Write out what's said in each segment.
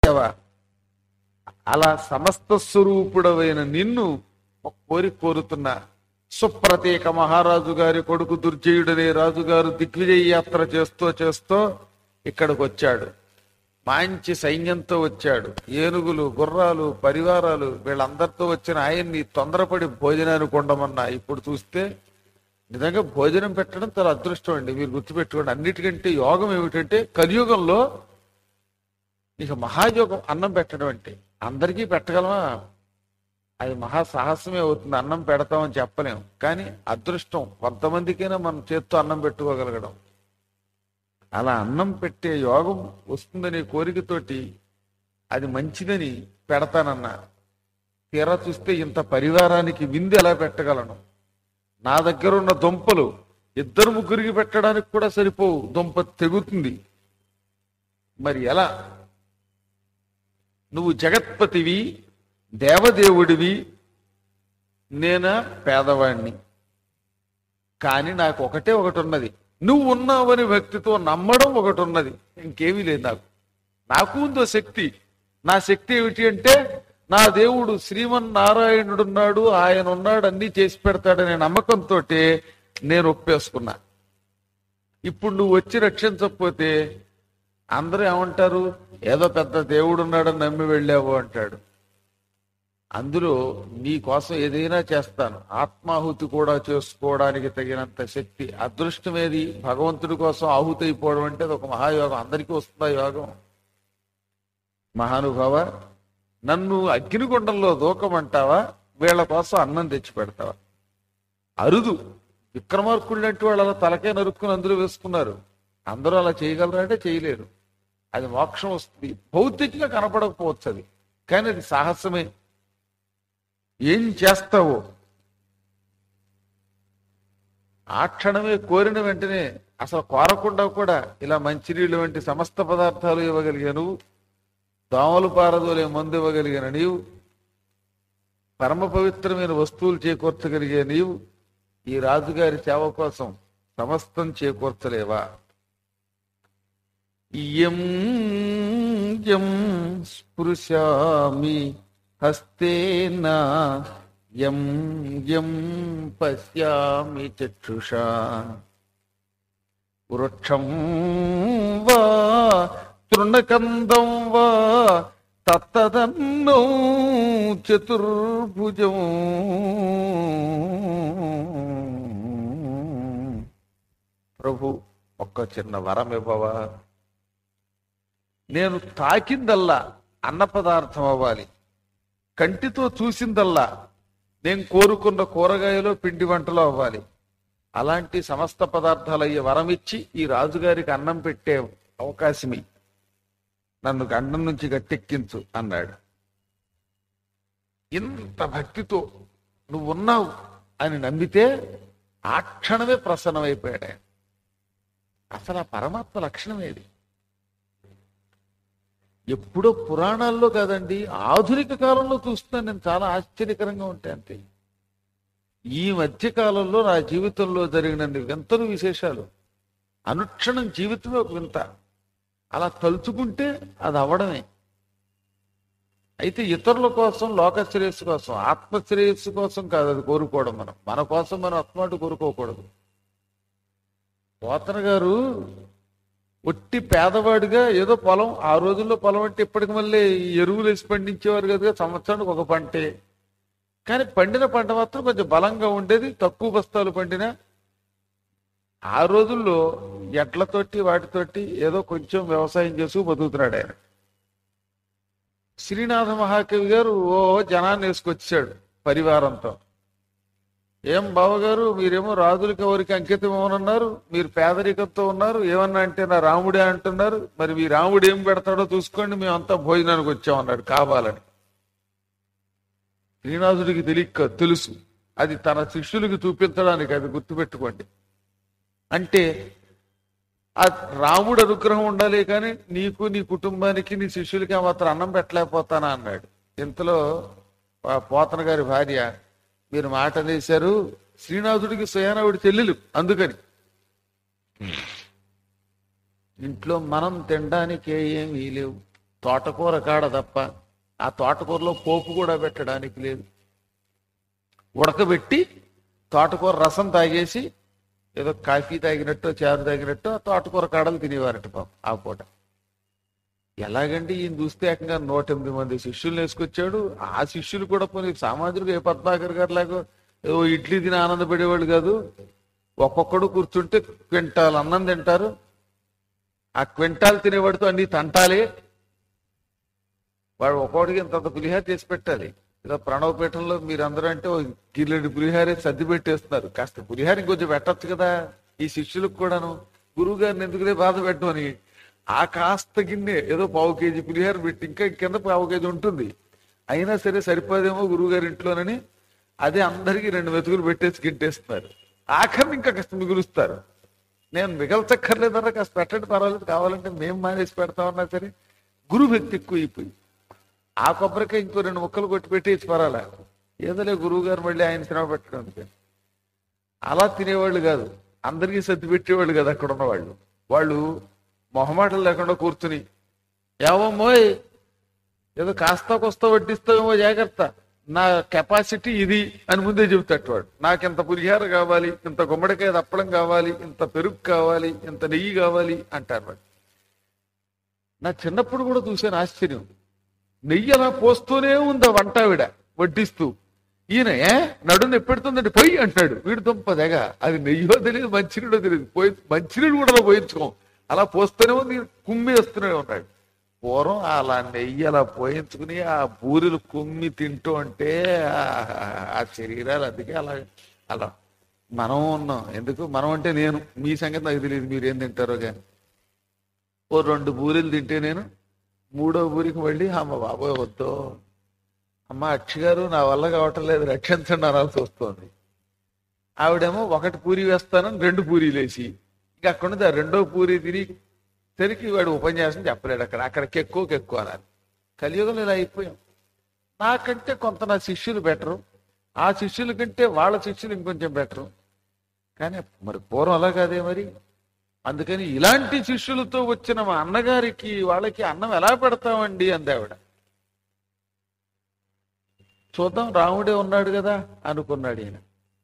పెట్టావా అలా సమస్త స్వరూపుడవైన నిన్ను ఒక కోరిక కోరుతున్నా సుప్రతీక మహారాజు గారి కొడుకు దుర్జయుడనే రాజుగారు దిగ్విజయ యాత్ర చేస్తూ చేస్తూ ఇక్కడికి వచ్చాడు మంచి సైన్యంతో వచ్చాడు ఏనుగులు గుర్రాలు పరివారాలు వీళ్ళందరితో వచ్చిన ఆయన్ని తొందరపడి భోజనానికి ఉండమన్నా ఇప్పుడు చూస్తే నిజంగా భోజనం పెట్టడం చాలా అదృష్టం అండి మీరు గుర్తుపెట్టుకోండి అన్నిటికంటే యోగం ఏమిటంటే కలియుగంలో ఇక మహాయోగం అన్నం పెట్టడం అంటే అందరికీ పెట్టగలమా అది మహా సాహసమే అవుతుంది అన్నం పెడతామని చెప్పలేం కానీ అదృష్టం కొంతమందికైనా మనం చేత్తో అన్నం పెట్టుకోగలగడం అలా అన్నం పెట్టే యోగం వస్తుందనే కోరికతోటి అది మంచిదని పెడతానన్నా తీరా చూస్తే ఇంత పరివారానికి విందు ఎలా పెట్టగలను నా దగ్గర ఉన్న దుంపలు ఇద్దరు ముగ్గురికి పెట్టడానికి కూడా సరిపోవు దుంప తెగుతుంది మరి ఎలా నువ్వు జగత్పతివి దేవదేవుడివి నేనా పేదవాణ్ణి కానీ నాకు ఒకటే ఒకటి ఉన్నది నువ్వు ఉన్నావని భక్తితో నమ్మడం ఒకటి ఉన్నది ఇంకేమీ లేదు నాకు నాకు ఉందో శక్తి నా శక్తి ఏమిటి అంటే నా దేవుడు శ్రీమన్నారాయణుడున్నాడు ఆయన ఉన్నాడు అన్ని చేసి పెడతాడనే నమ్మకంతో నేను ఒప్పేసుకున్నా ఇప్పుడు నువ్వు వచ్చి రక్షించకపోతే అందరూ ఏమంటారు ఏదో పెద్ద దేవుడు ఉన్నాడని నమ్మి వెళ్ళావు అంటాడు అందులో నీ కోసం ఏదైనా చేస్తాను ఆత్మాహుతి కూడా చేసుకోవడానికి తగినంత శక్తి అదృష్టం ఏది భగవంతుడి కోసం ఆహుతి అయిపోవడం అంటే అది ఒక మహాయోగం అందరికీ వస్తుందా యోగం మహానుభావ నన్ను అగ్నిగుండంలో దూకమంటావా వీళ్ళ కోసం అన్నం తెచ్చి పెడతావా అరుదు విక్రమార్కుళ్ళు అంటే వాళ్ళు అలా తలకే నరుక్కుని అందులో వేసుకున్నారు అందరూ అలా చేయగలరా అంటే చేయలేరు అది మోక్షం వస్తుంది భౌతికంగా కనపడకపోవచ్చు అది కానీ అది సాహసమే ఏం చేస్తావో ఆ క్షణమే కోరిన వెంటనే అసలు కోరకుండా కూడా ఇలా మంచినీళ్ళు వంటి సమస్త పదార్థాలు ఇవ్వగలిగా నువ్వు దోమలు పారదోలే మందు ఇవ్వగలిగిన నీవు పరమ పవిత్రమైన వస్తువులు చేకూర్చగలిగే నీవు ఈ రాజుగారి సేవ కోసం సమస్తం చేకూర్చలేవా ఇయం యం స్పృశామి హస్తేన యం యం పశ్యామి చక్షుషా వృక్షం వా తృణకందం వా తత్తదన్నో చతుర్భుజం ప్రభు ఒక్క చిన్న వరం ఇవ్వవా నేను తాకిందల్లా అన్న పదార్థం అవ్వాలి కంటితో చూసిందల్లా నేను కోరుకున్న కూరగాయలో పిండి వంటలో అవ్వాలి అలాంటి సమస్త పదార్థాలు అయ్యే వరం ఇచ్చి ఈ రాజుగారికి అన్నం పెట్టే అవకాశమి నన్ను గండం నుంచి గట్టెక్కించు అన్నాడు ఇంత భక్తితో నువ్వు ఉన్నావు అని నమ్మితే ఆ క్షణమే ప్రసన్నమైపోయాడు ఆయన. అసలు ఆ పరమాత్మ లక్షణం ఏది ఎప్పుడో పురాణాల్లో కాదండి ఆధునిక కాలంలో చూస్తున్నాను నేను చాలా ఆశ్చర్యకరంగా ఉంటాయి అంతే ఈ మధ్య కాలంలో నా జీవితంలో జరిగిన వింతలు విశేషాలు అనుక్షణం జీవితమే ఒక వింత అలా తలుచుకుంటే అది అవడమే అయితే ఇతరుల కోసం లోక శ్రేయస్సు కోసం ఆత్మ శ్రేయస్సు కోసం కాదు అది కోరుకోవడం మనం మన కోసం మనం ఆత్మాటు కోరుకోకూడదు పోతన గారు ఒట్టి పేదవాడిగా ఏదో పొలం ఆ రోజుల్లో పొలం అంటే ఇప్పటికి మళ్ళీ ఈ ఎరువులు వేసి పండించేవారు కదా సంవత్సరానికి ఒక పంటే కానీ పండిన పంట మాత్రం కొంచెం బలంగా ఉండేది తక్కువ బస్తాలు పండిన ఆ రోజుల్లో ఎడ్లతోటి వాటితోటి ఏదో కొంచెం వ్యవసాయం చేసి బతుకుతున్నాడు ఆయన శ్రీనాథ మహాకవి గారు ఓ జనాన్ని వేసుకొచ్చాడు పరివారంతో ఏం బావగారు మీరేమో రాజులకి ఎవరికి అంకితం ఇవ్వనున్నారు మీరు పేదరికంతో ఉన్నారు ఏమన్నా అంటే నా రాముడే అంటున్నారు మరి మీ రాముడు ఏం పెడతాడో చూసుకోండి మేమంతా భోజనానికి వచ్చామన్నాడు కావాలని శ్రీనాథుడికి తెలియక తెలుసు అది తన శిష్యులకి చూపించడానికి అది గుర్తుపెట్టుకోండి అంటే ఆ రాముడు అనుగ్రహం ఉండాలి కానీ నీకు నీ కుటుంబానికి నీ శిష్యులకి ఆ మాత్రం అన్నం పెట్టలేకపోతానా అన్నాడు ఇంతలో ఆ పోతన గారి భార్య మీరు మాట అనేశారు శ్రీనాథుడికి స్వయానావుడి చెల్లెలు అందుకని ఇంట్లో మనం తినడానికి ఏమీ లేవు తోటకూర కాడ తప్ప ఆ తోటకూరలో పోపు కూడా పెట్టడానికి లేదు ఉడకబెట్టి తోటకూర రసం తాగేసి ఏదో కాఫీ తాగినట్టు చారు తాగినట్టు ఆ తోటకూర కాడలు తినేవారట పాపం ఆ పూట ఎలాగండి ఈయన చూస్తే ఏకంగా నూట ఎనిమిది మంది శిష్యులు వేసుకొచ్చాడు ఆ శిష్యులు కూడా పోనీ సామాజిక ఏ పద్మాకర్ గారు లాగా ఏదో ఇడ్లీ తిని ఆనందపడేవాళ్ళు కాదు ఒక్కొక్కడు కూర్చుంటే క్వింటాల్ అన్నం తింటారు ఆ క్వింటాల్ తినేవాడితో అన్ని తంటాలే వాడు ఒక్కొక్కడికి ఇంత పులిహార చేసి పెట్టాలి ఏదో ప్రణవపీఠంలో మీరందరూ అంటే ఓ గిల్లెడి పులిహారే సర్ది పెట్టేస్తున్నారు కాస్త పులిహార ఇంకొంచెం పెట్టచ్చు కదా ఈ శిష్యులకు కూడాను గురువు గారిని ఎందుకులే బాధ పెట్టమని ఆ కాస్త గిన్నె ఏదో పావు కేజీ పులిహార పెట్టి ఇంకా కింద పావు కేజీ ఉంటుంది అయినా సరే సరిపోదేమో గురువు గారి ఇంట్లోనని అదే అందరికీ రెండు మెతుకులు పెట్టేసి గింటేస్తున్నారు ఆఖరిని ఇంకా కాస్త మిగులుస్తారు నేను మిగల్చక్కర్లేదన్నా కాస్త పెట్టండి పర్వాలేదు కావాలంటే మేము మానేసి పెడతామన్నా సరే గురువు భక్తి ఎక్కువ అయిపోయి ఆ కొబ్బరికాయ ఇంకో రెండు ముక్కలు కొట్టి పెట్టేసి పరాలా ఏదోలే గురువు గారు మళ్ళీ ఆయన శ్రమ పెట్టడం అంతే అలా తినేవాళ్ళు కాదు అందరికీ సర్ది పెట్టేవాళ్ళు కాదు అక్కడ ఉన్నవాళ్ళు వాళ్ళు మొహమాటలు లేకుండా కూర్చుని ఏవమ్మోయ్ ఏదో కాస్త కొస్త వడ్డిస్తావేమో జాగ్రత్త నా కెపాసిటీ ఇది అని ముందే చెబుతాడు వాడు నాకు ఇంత పులిహార కావాలి ఇంత గుమ్మడికాయ దప్పడం కావాలి ఇంత పెరుగు కావాలి ఇంత నెయ్యి కావాలి అంటారు వాడు నా చిన్నప్పుడు కూడా చూశాను ఆశ్చర్యం నెయ్యి అలా పోస్తూనే ఉంది ఆ వంటావిడ వడ్డిస్తూ ఈయన ఏ నడును ఎప్పెడుతుందంటే పొయ్యి అంటాడు వీడు దుంప తెగ అది నెయ్యో తెలియదు మంచినీడో తెలియదు పోయి మంచినీడు కూడా అలా పోయించుకోం అలా పోస్తూనే ఉంది కుమ్మి వస్తూనే ఉన్నాడు పూర్వం అలా నెయ్యి అలా పోయించుకుని ఆ బూరెలు కుమ్మి తింటూ ఉంటే ఆ- ఆ శరీరాలు అందుకే అలా అలా మనం ఉన్నాం ఎందుకు మనం అంటే నేను మీ సంగతి నాకు తెలియదు మీరు ఏం తింటారో కానీ ఓ రెండు బూరెలు తింటే నేను మూడో బూరికి మళ్ళీ అమ్మ బాబోయ్ వద్దు అమ్మ అక్షి గారు నా వల్ల కావటం లేదు రక్షించండి అనాల్సి వస్తుంది ఆవిడేమో ఒకటి పూరి వేస్తానని రెండు పూరీలు వేసి ఇంకా అక్కడ నుంచి ఆ రెండో పూరి తిని సరికి వాడు ఉపన్యాసం చెప్పలేడు అక్కడ అక్కడ కెక్కో కెక్కో అనాలి కలియుగంలో ఇలా అయిపోయాం నాకంటే కొంత నా శిష్యులు బెటరు ఆ శిష్యుల కంటే వాళ్ళ శిష్యులు ఇంకొంచెం బెటరు కానీ మరి పూర్వం అలా కాదే మరి అందుకని ఇలాంటి శిష్యులతో వచ్చిన మా అన్నగారికి వాళ్ళకి అన్నం ఎలా పెడతామండి అంది ఆవిడ చూద్దాం రాముడే ఉన్నాడు కదా అనుకున్నాడు ఈయన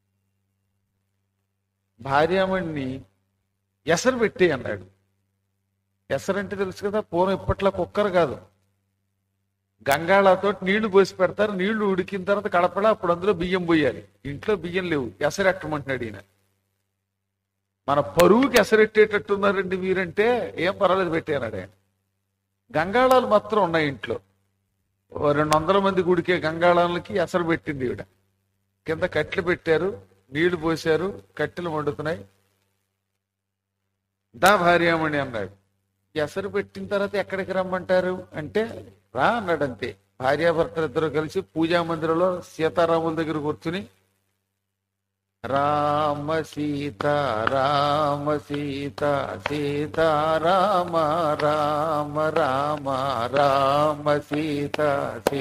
భార్యామణ్ణి ఎసరు పెట్టి అన్నాడు ఎసరంటే తెలుసు కదా పూర్వం ఇప్పట్లో కుక్కర్ కాదు గంగాళతో నీళ్లు పోసి పెడతారు నీళ్లు ఉడికిన తర్వాత కడపడా అప్పుడు అందులో బియ్యం పోయాలి ఇంట్లో బియ్యం లేవు ఎసరెట్టమంటున్నాడు ఈయన మన పరువుకి ఎసరెట్టేటట్టున్నారండి మీరంటే ఏం పర్వాలేదు పెట్టానాడు ఆయన గంగాళాలు మాత్రం ఉన్నాయి ఇంట్లో ఓ రెండు వందల మంది గుడికే గంగాళాలకి ఎసరు పెట్టింది ఈవిడ కింద కట్టెలు పెట్టారు నీళ్లు పోశారు కట్టెలు వండుతున్నాయి దా భార్యామణి అన్నాడు ఎసరు పెట్టిన తర్వాత ఎక్కడికి రమ్మంటారు అంటే రా అన్నాడు అంతే భార్యాభర్తలు ఇద్దరు కలిసి పూజా మందిరంలో సీతారాముల దగ్గర కూర్చుని రామ సీత రామ సీత సీత రామ రామ రామ రామ సీత సీ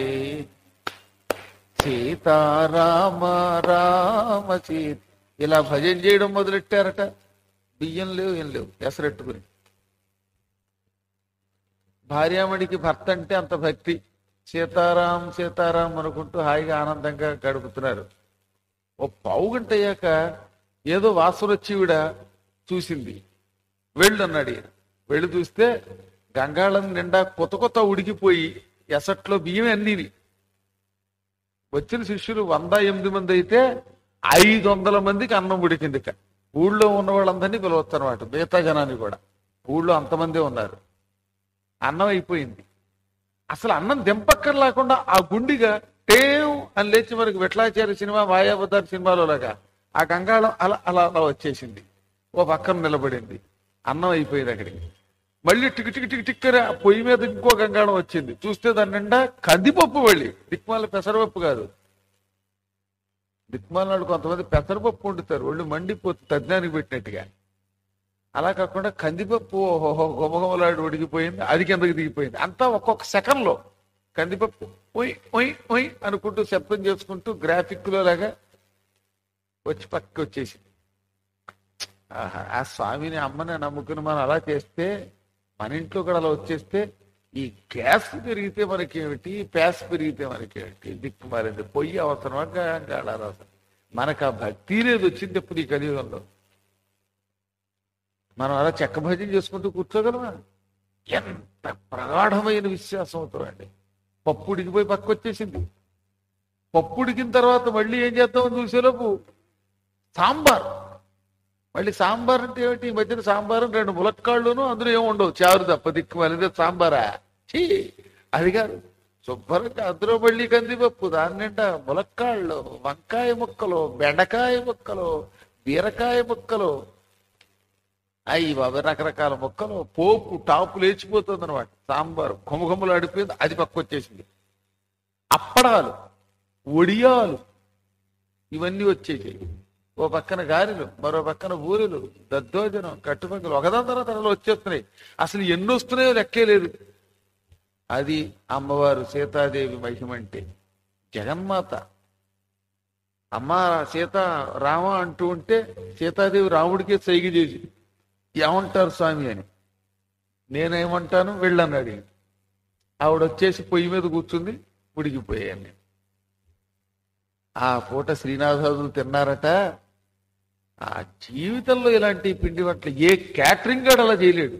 సీత రామ రామ సీత ఇలా భజన చేయడం మొదలెట్టారట బియ్యం లేవు ఏం లేవు ఎసరెట్టుకుని భార్యామణికి భర్త అంటే అంత భక్తి సీతారాం సీతారాం అనుకుంటూ హాయిగా ఆనందంగా గడుపుతున్నారు ఓ పావు గంట అయ్యాక ఏదో వాసన వచ్చి ఈవిడ చూసింది వెళ్ళు అన్నాడు ఈయన వెళ్ళి చూస్తే గంగాళం నిండా కొత్త కొత్త ఉడికిపోయి ఎసట్లో బియ్యం అన్నీని వచ్చిన శిష్యులు వంద ఎనిమిది మంది అయితే ఐదు వందల మందికి అన్నం ఉడికింది ఇక ఊళ్ళో ఉన్న వాళ్ళందరినీ పిలవచ్చు అనమాట మిగతా జనాన్ని కూడా ఊళ్ళో అంతమందే ఉన్నారు అన్నం అయిపోయింది అసలు అన్నం దింపక్కర్ లేకుండా ఆ గుండిగా టేవ్ అని లేచి మనకి విట్లాచారి సినిమా మాయావతార్ సినిమాలో లాగా ఆ గంగాళం అలా అలా అలా వచ్చేసింది ఓ పక్కన నిలబడింది అన్నం అయిపోయింది అక్కడికి మళ్ళీ టిక్ టిక్ టిక్ టిక్కర ఆ పొయ్యి మీద ఇంకో గంగాళం వచ్చింది చూస్తే దాని నిండా కందిపప్పు మళ్ళీ దిక్మాల పెసరపప్పు కాదు దిక్మాలనాడు కొంతమంది పెసరపప్పు వండుతారు ఒళ్ళు మండిపోతుంది తజ్ఞానికి పెట్టినట్టుగా అలా కాకుండా కందిపప్పు ఓహో గుమగుమలాడి ఉడికిపోయింది అది కిందకి దిగిపోయింది అంతా ఒక్కొక్క సెకండ్లో కందిపప్పు ఒయ్ ఒయ్ ఒయ్ అనుకుంటూ శబ్దం చేసుకుంటూ గ్రాఫిక్ లో లాగా వచ్చి పక్కకి వచ్చేసింది ఆహా, ఆ స్వామిని అమ్మని నమ్ముకుని మనం అలా చేస్తే మన ఇంట్లో కూడా అలా వచ్చేస్తే ఈ గ్యాస్ పెరిగితే మనకేమిటి ప్యాస్ పెరిగితే మనకేమిటి దిక్కు మారింది పొయ్యి అవసరమా గాడాలి అవసరం మనకు ఆ భక్తి లేదు వచ్చింది ఎప్పుడు ఈ కలియుగంలో మనం అలా చెక్క భజన చేసుకుంటూ కూర్చోగలమా ఎంత ప్రగాఢమైన విశ్వాసం అవుతామండి పప్పు ఉడికిపోయి పక్క వచ్చేసింది పప్పు ఉడికిన తర్వాత మళ్ళీ ఏం చేద్దామని చూసేలోపు సాంబార్ మళ్ళీ సాంబార్ అంటే ఏమిటి ఈ మధ్యన సాంబార్ రెండు ములక్కాళ్ళును అందులో ఏమి ఉండవు చారు తప్ప దిక్కు మళ్ళీ సాంబారా చీ అది కాదు శుభ్రంగా అందులో మళ్ళీ కందిపప్పు దాని నిండా ములక్కాళ్ళు వంకాయ ముక్కలు బెండకాయ ముక్కలు బీరకాయ ముక్కలు అయ్యి బాబు రకరకాల ముక్కలు పోపు టాపు లేచిపోతుంది అనమాట సాంబారు కొమకొమ్మలు అడిపోయింది అది పక్క వచ్చేసింది అప్పడాలు ఒడియాలు ఇవన్నీ వచ్చేసాయి ఓ పక్కన గారెలు మరో పక్కన ఊరెలు దద్దోజనం కట్టుపక్కలు ఒకదాని తర్వాత అలా వచ్చేస్తున్నాయి అసలు ఎన్ని వస్తున్నాయో లెక్కే లేదు అది అమ్మవారు సీతాదేవి మహిమంటే జగన్మాత అమ్మ సీత రామ అంటూ ఉంటే సీతాదేవి రాముడికే సైగ చేసి ఏమంటారు స్వామి అని నేనేమంటాను వెళ్ళన్నాడు ఈయన. ఆవిడ వచ్చేసి పొయ్యి మీద కూర్చుంది ఉడికిపోయాను నేను ఆ పూట శ్రీనాథాదులు తిన్నారట ఆ జీవితంలో ఇలాంటి పిండి వంటలు ఏ క్యాటరింగ్ గాడు అలా చేయలేడు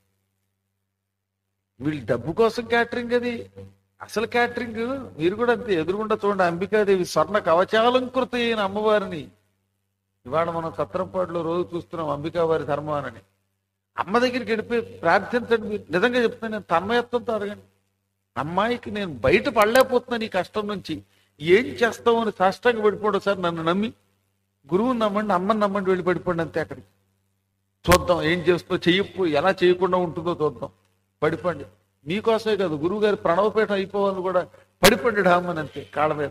వీళ్ళు డబ్బు కోసం క్యాటరింగ్ అది అసలు క్యాటరింగ్ మీరు కూడా అంతే ఎదురుగుండా చూడండి అంబికాదేవి స్వర్ణ కవచాలంకృత అయిన అమ్మవారిని ఇవాళ మనం సత్రంపాడులో రోజు చూస్తున్నాం అంబికావారి ధర్మానని అమ్మ దగ్గరికి వెళ్ళిపోయి ప్రార్థించండి మీరు నిజంగా చెప్తాను నేను తన్మయత్వంతో అడగండి అమ్మాయికి నేను బయట పడలేకపోతున్నాను ఈ కష్టం నుంచి ఏం చేస్తావు అని సాష్టంగా పడిపోవడం సార్ నన్ను నమ్మి గురువుని నమ్మండి అమ్మని నమ్మండి వెళ్ళి పడిపోండి అంతే అక్కడికి చూద్దాం ఏం చేస్తుందో చెయ్యప్పు ఎలా చేయకుండా ఉంటుందో చూద్దాం పడిపోండి మీకోసమే కాదు గురువు గారి ప్రణవపీఠం అయిపోవాలని కూడా పడిపోండి డామని అంతే కాళ్ళ మీద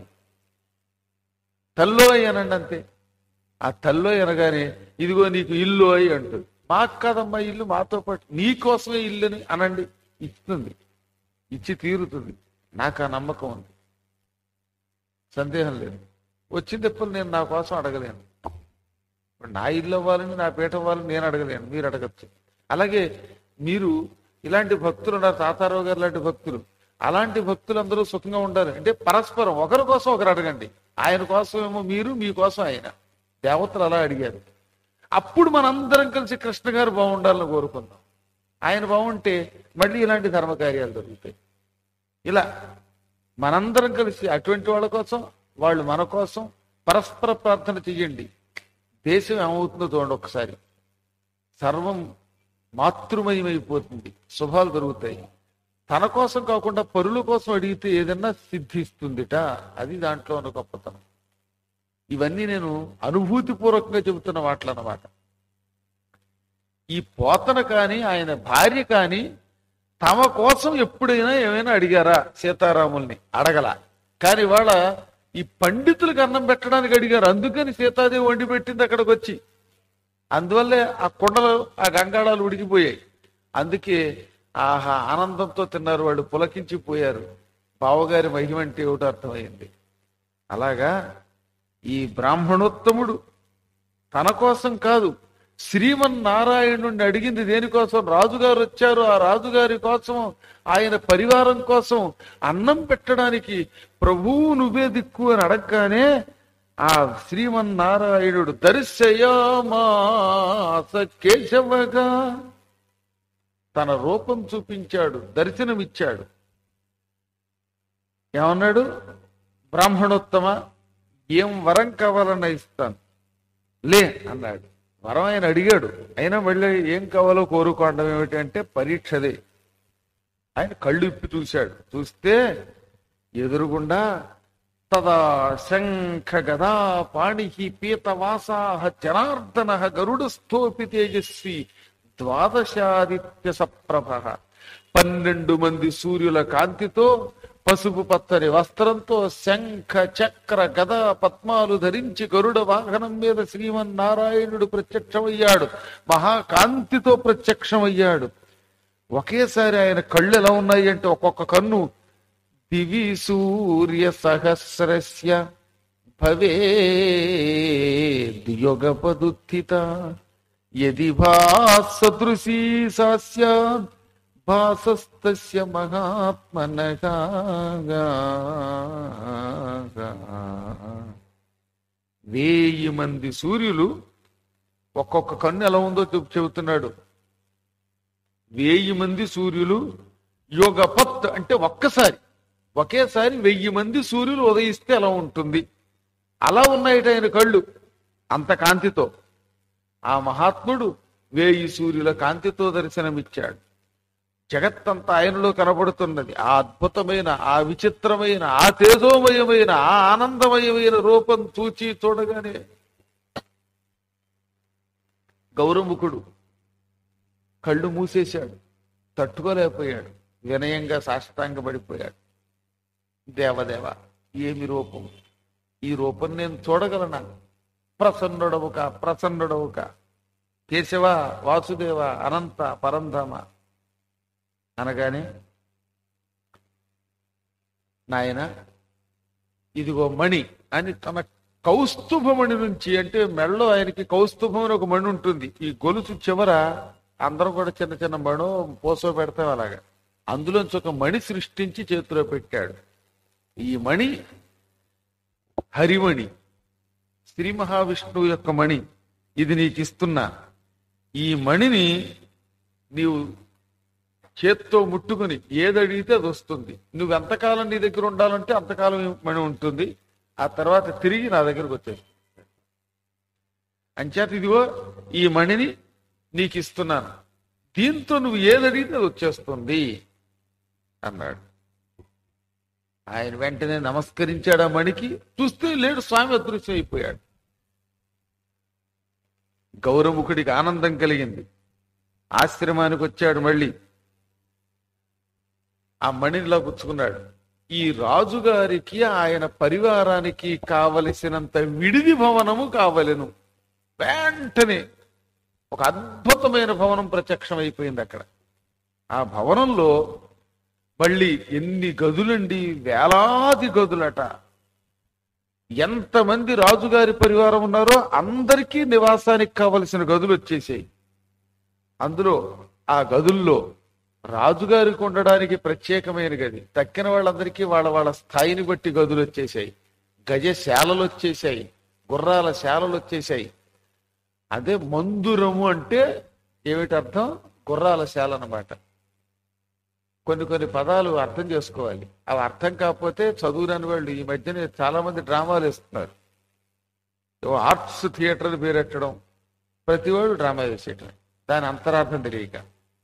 తల్లో అయ్యానండి అంతే ఆ తల్లో అనగానే ఇదిగో నీకు ఇల్లు అయి అంటుంది మాకు కాదమ్మా ఇల్లు మాతో పాటు నీకోసమే ఇల్లు అని అనండి ఇస్తుంది ఇచ్చి తీరుతుంది నాకు ఆ నమ్మకం ఉంది సందేహం లేదు వచ్చింది ఎప్పుడు నేను నా కోసం అడగలేను ఇప్పుడు నా ఇల్లు అవ్వాలని నా పీఠ అవ్వాలని నేను అడగలేను మీరు అడగచ్చు అలాగే మీరు ఇలాంటి భక్తులు ఉన్నారు తాతారావు గారు లాంటి భక్తులు అలాంటి భక్తులు అందరూ సుఖంగా ఉండాలి అంటే పరస్పరం ఒకరి కోసం ఒకరు అడగండి ఆయన కోసం ఏమో మీరు మీ కోసం ఆయన దేవతలు అలా అడిగారు అప్పుడు మనందరం కలిసి కృష్ణ గారు బాగుండాలని కోరుకుందాం ఆయన బాగుంటే మళ్ళీ ఇలాంటి ధర్మకార్యాలు జరుగుతాయి ఇలా మనందరం కలిసి అటువంటి వాళ్ళ కోసం వాళ్ళు మన కోసం పరస్పర ప్రార్థన చెయ్యండి దేశం ఏమవుతుందో చూడండి ఒకసారి సర్వం మాతృమయమైపోతుంది శుభాలు దొరుకుతాయి తన కోసం కాకుండా పరుల కోసం అడిగితే ఏదన్నా సిద్ధిస్తుందిట అది దాంట్లో ఉన్న గొప్పతనం ఇవన్నీ నేను అనుభూతిపూర్వకంగా చెబుతున్న మాటలు అన్నమాట ఈ పోతన కానీ ఆయన భార్య కానీ తమ కోసం ఎప్పుడైనా ఏమైనా అడిగారా సీతారాముల్ని అడగల కానీ వాళ్ళ ఈ పండితులకు అన్నం పెట్టడానికి అడిగారు అందుకని సీతాదేవి వండి పెట్టింది అక్కడికి వచ్చి అందువల్లే ఆ కుండలు ఆ గంగాళాలు ఉడికిపోయాయి అందుకే ఆహా ఆనందంతో తిన్నారు వాళ్ళు పులకించిపోయారు బావగారి మహిమ అంటే ఏమిటో అర్థమైంది అలాగా ఈ బ్రాహ్మణోత్తముడు తన కోసం కాదు శ్రీమన్నారాయణుడిని అడిగింది దేనికోసం రాజుగారు వచ్చారు ఆ రాజుగారి కోసం ఆయన పరివారం కోసం అన్నం పెట్టడానికి ప్రభువు నువ్వే దిక్కు అని అడగగానే ఆ శ్రీమన్నారాయణుడు దర్శయామాస కేశవగా తన రూపం చూపించాడు దర్శనమిచ్చాడు ఏమన్నాడు బ్రాహ్మణోత్తమ ఏం వరం కావాలన్నా ఇస్తాను లే అన్నాడు వరం ఆయన అడిగాడు అయినా మళ్ళీ ఏం కావాలో కోరుకోవడం ఏమిటి అంటే పరీక్షదే ఆయన కళ్ళు ఇప్పి చూశాడు చూస్తే ఎదురుగుండా తదా శంఖ గదా పాణి పీతవాసాహ జనార్దన గరుడ స్థోపి తేజస్వి ద్వాదశాదిత్య సప్రభ పన్నెండు మంది సూర్యుల కాంతితో పసుపు పచ్చని వస్త్రంతో శంఖ చక్ర గద పద్మాలు ధరించి గరుడ వాహనం మీద శ్రీమన్నారాయణుడు ప్రత్యక్షమయ్యాడు మహాకాంతితో ప్రత్యక్షమయ్యాడు ఒకేసారి ఆయన కళ్ళు ఎలా ఉన్నాయి అంటే ఒక్కొక్క కన్ను దివి సూర్య సహస్రస్య భవేద్యుగపదుత్థిత యది భాసదృశీ సా స్యాద్ భాసస్తస్య మహాత్మనగా వేయి మంది సూర్యులు ఒక్కొక్క కన్ను ఎలా ఉందో చెప్- చెబుతున్నాడు వేయి మంది సూర్యులు యోగపత్ అంటే ఒక్కసారి ఒకేసారి వెయ్యి మంది సూర్యులు ఉదయిస్తే ఎలా ఉంటుంది అలా ఉన్నాయట ఆయన కళ్ళు అంత కాంతితో ఆ మహాత్ముడు వేయి సూర్యుల కాంతితో దర్శనమిచ్చాడు జగత్తంతా ఆయనలో కనబడుతున్నది ఆ అద్భుతమైన ఆ విచిత్రమైన ఆ తేజోమయమైన ఆ ఆనందమయమైన రూపం చూచి చూడగానే గౌరముఖుడు కళ్ళు మూసేశాడు తట్టుకోలేకపోయాడు వినయంగా సాష్టాంగపడిపోయాడు దేవదేవ ఏమి రూపం ఈ రూపం నేను చూడగలనా ప్రసన్నుడవుక ప్రసన్నుడవుక కేశవ వాసుదేవ అనంత పరంధామ అనగానే నాయన ఇదిగో మణి అని తన కౌస్తుభమణి నుంచి అంటే మెడలో ఆయనకి కౌస్తుభం అని ఒక మణి ఉంటుంది ఈ గొలుసు చివర అందరూ కూడా చిన్న చిన్న మణో పోసో పెడతాం అలాగా అందులోంచి ఒక మణి సృష్టించి చేతిలో పెట్టాడు ఈ మణి హరిమణి శ్రీ మహావిష్ణువు యొక్క మణి ఇది నీకు ఇస్తున్నా ఈ మణిని నీవు చేత్తో ముట్టుకుని ఏదడిగితే అది వస్తుంది నువ్వు ఎంతకాలం నీ దగ్గర ఉండాలంటే అంతకాలం ఈ మణి ఉంటుంది ఆ తర్వాత తిరిగి నా దగ్గరకు వచ్చేది అంచేత ఇదిగో ఈ మణిని నీకు ఇస్తున్నాను దీంతో నువ్వు ఏదడిగితే అది వచ్చేస్తుంది అన్నాడు ఆయన వెంటనే నమస్కరించాడు ఆ మణికి చూస్తే లేడు స్వామి అదృశ్యం అయిపోయాడు గౌరముఖుడికి ఆనందం కలిగింది ఆశ్రమానికి వచ్చాడు మళ్ళీ ఆ మణినిలా పుచ్చుకున్నాడు ఈ రాజుగారికి ఆయన పరివారానికి కావలసినంత విడిది భవనము కావలెను వెంటనే ఒక అద్భుతమైన భవనం ప్రత్యక్షం అయిపోయింది అక్కడ ఆ భవనంలో మళ్ళీ ఎన్ని గదులండి వేలాది గదులట ఎంతమంది రాజుగారి పరివారం ఉన్నారో అందరికీ నివాసానికి కావలసిన గదులు వచ్చేసాయి అందులో ఆ గదుల్లో రాజుగారికి ఉండడానికి ప్రత్యేకమైన గది తక్కిన వాళ్ళందరికీ వాళ్ళ వాళ్ళ స్థాయిని బట్టి గదులు వచ్చేసాయి గజశాలలు వచ్చేసాయి గుర్రాల శాలలు వచ్చేసాయి అదే మందురము అంటే ఏమిటి అర్థం గుర్రాల శాల అన్నమాట కొన్ని కొన్ని పదాలు అర్థం చేసుకోవాలి అవి అర్థం కాకపోతే చదువురాని వాళ్ళు ఈ మధ్యనే చాలా మంది డ్రామాలు వేస్తున్నారు ఏవో ఆర్ట్స్ థియేటర్ అని పేరెట్టడం ప్రతి వాళ్ళు డ్రామా వేసేయటం దాని అంతరార్థం తెలియక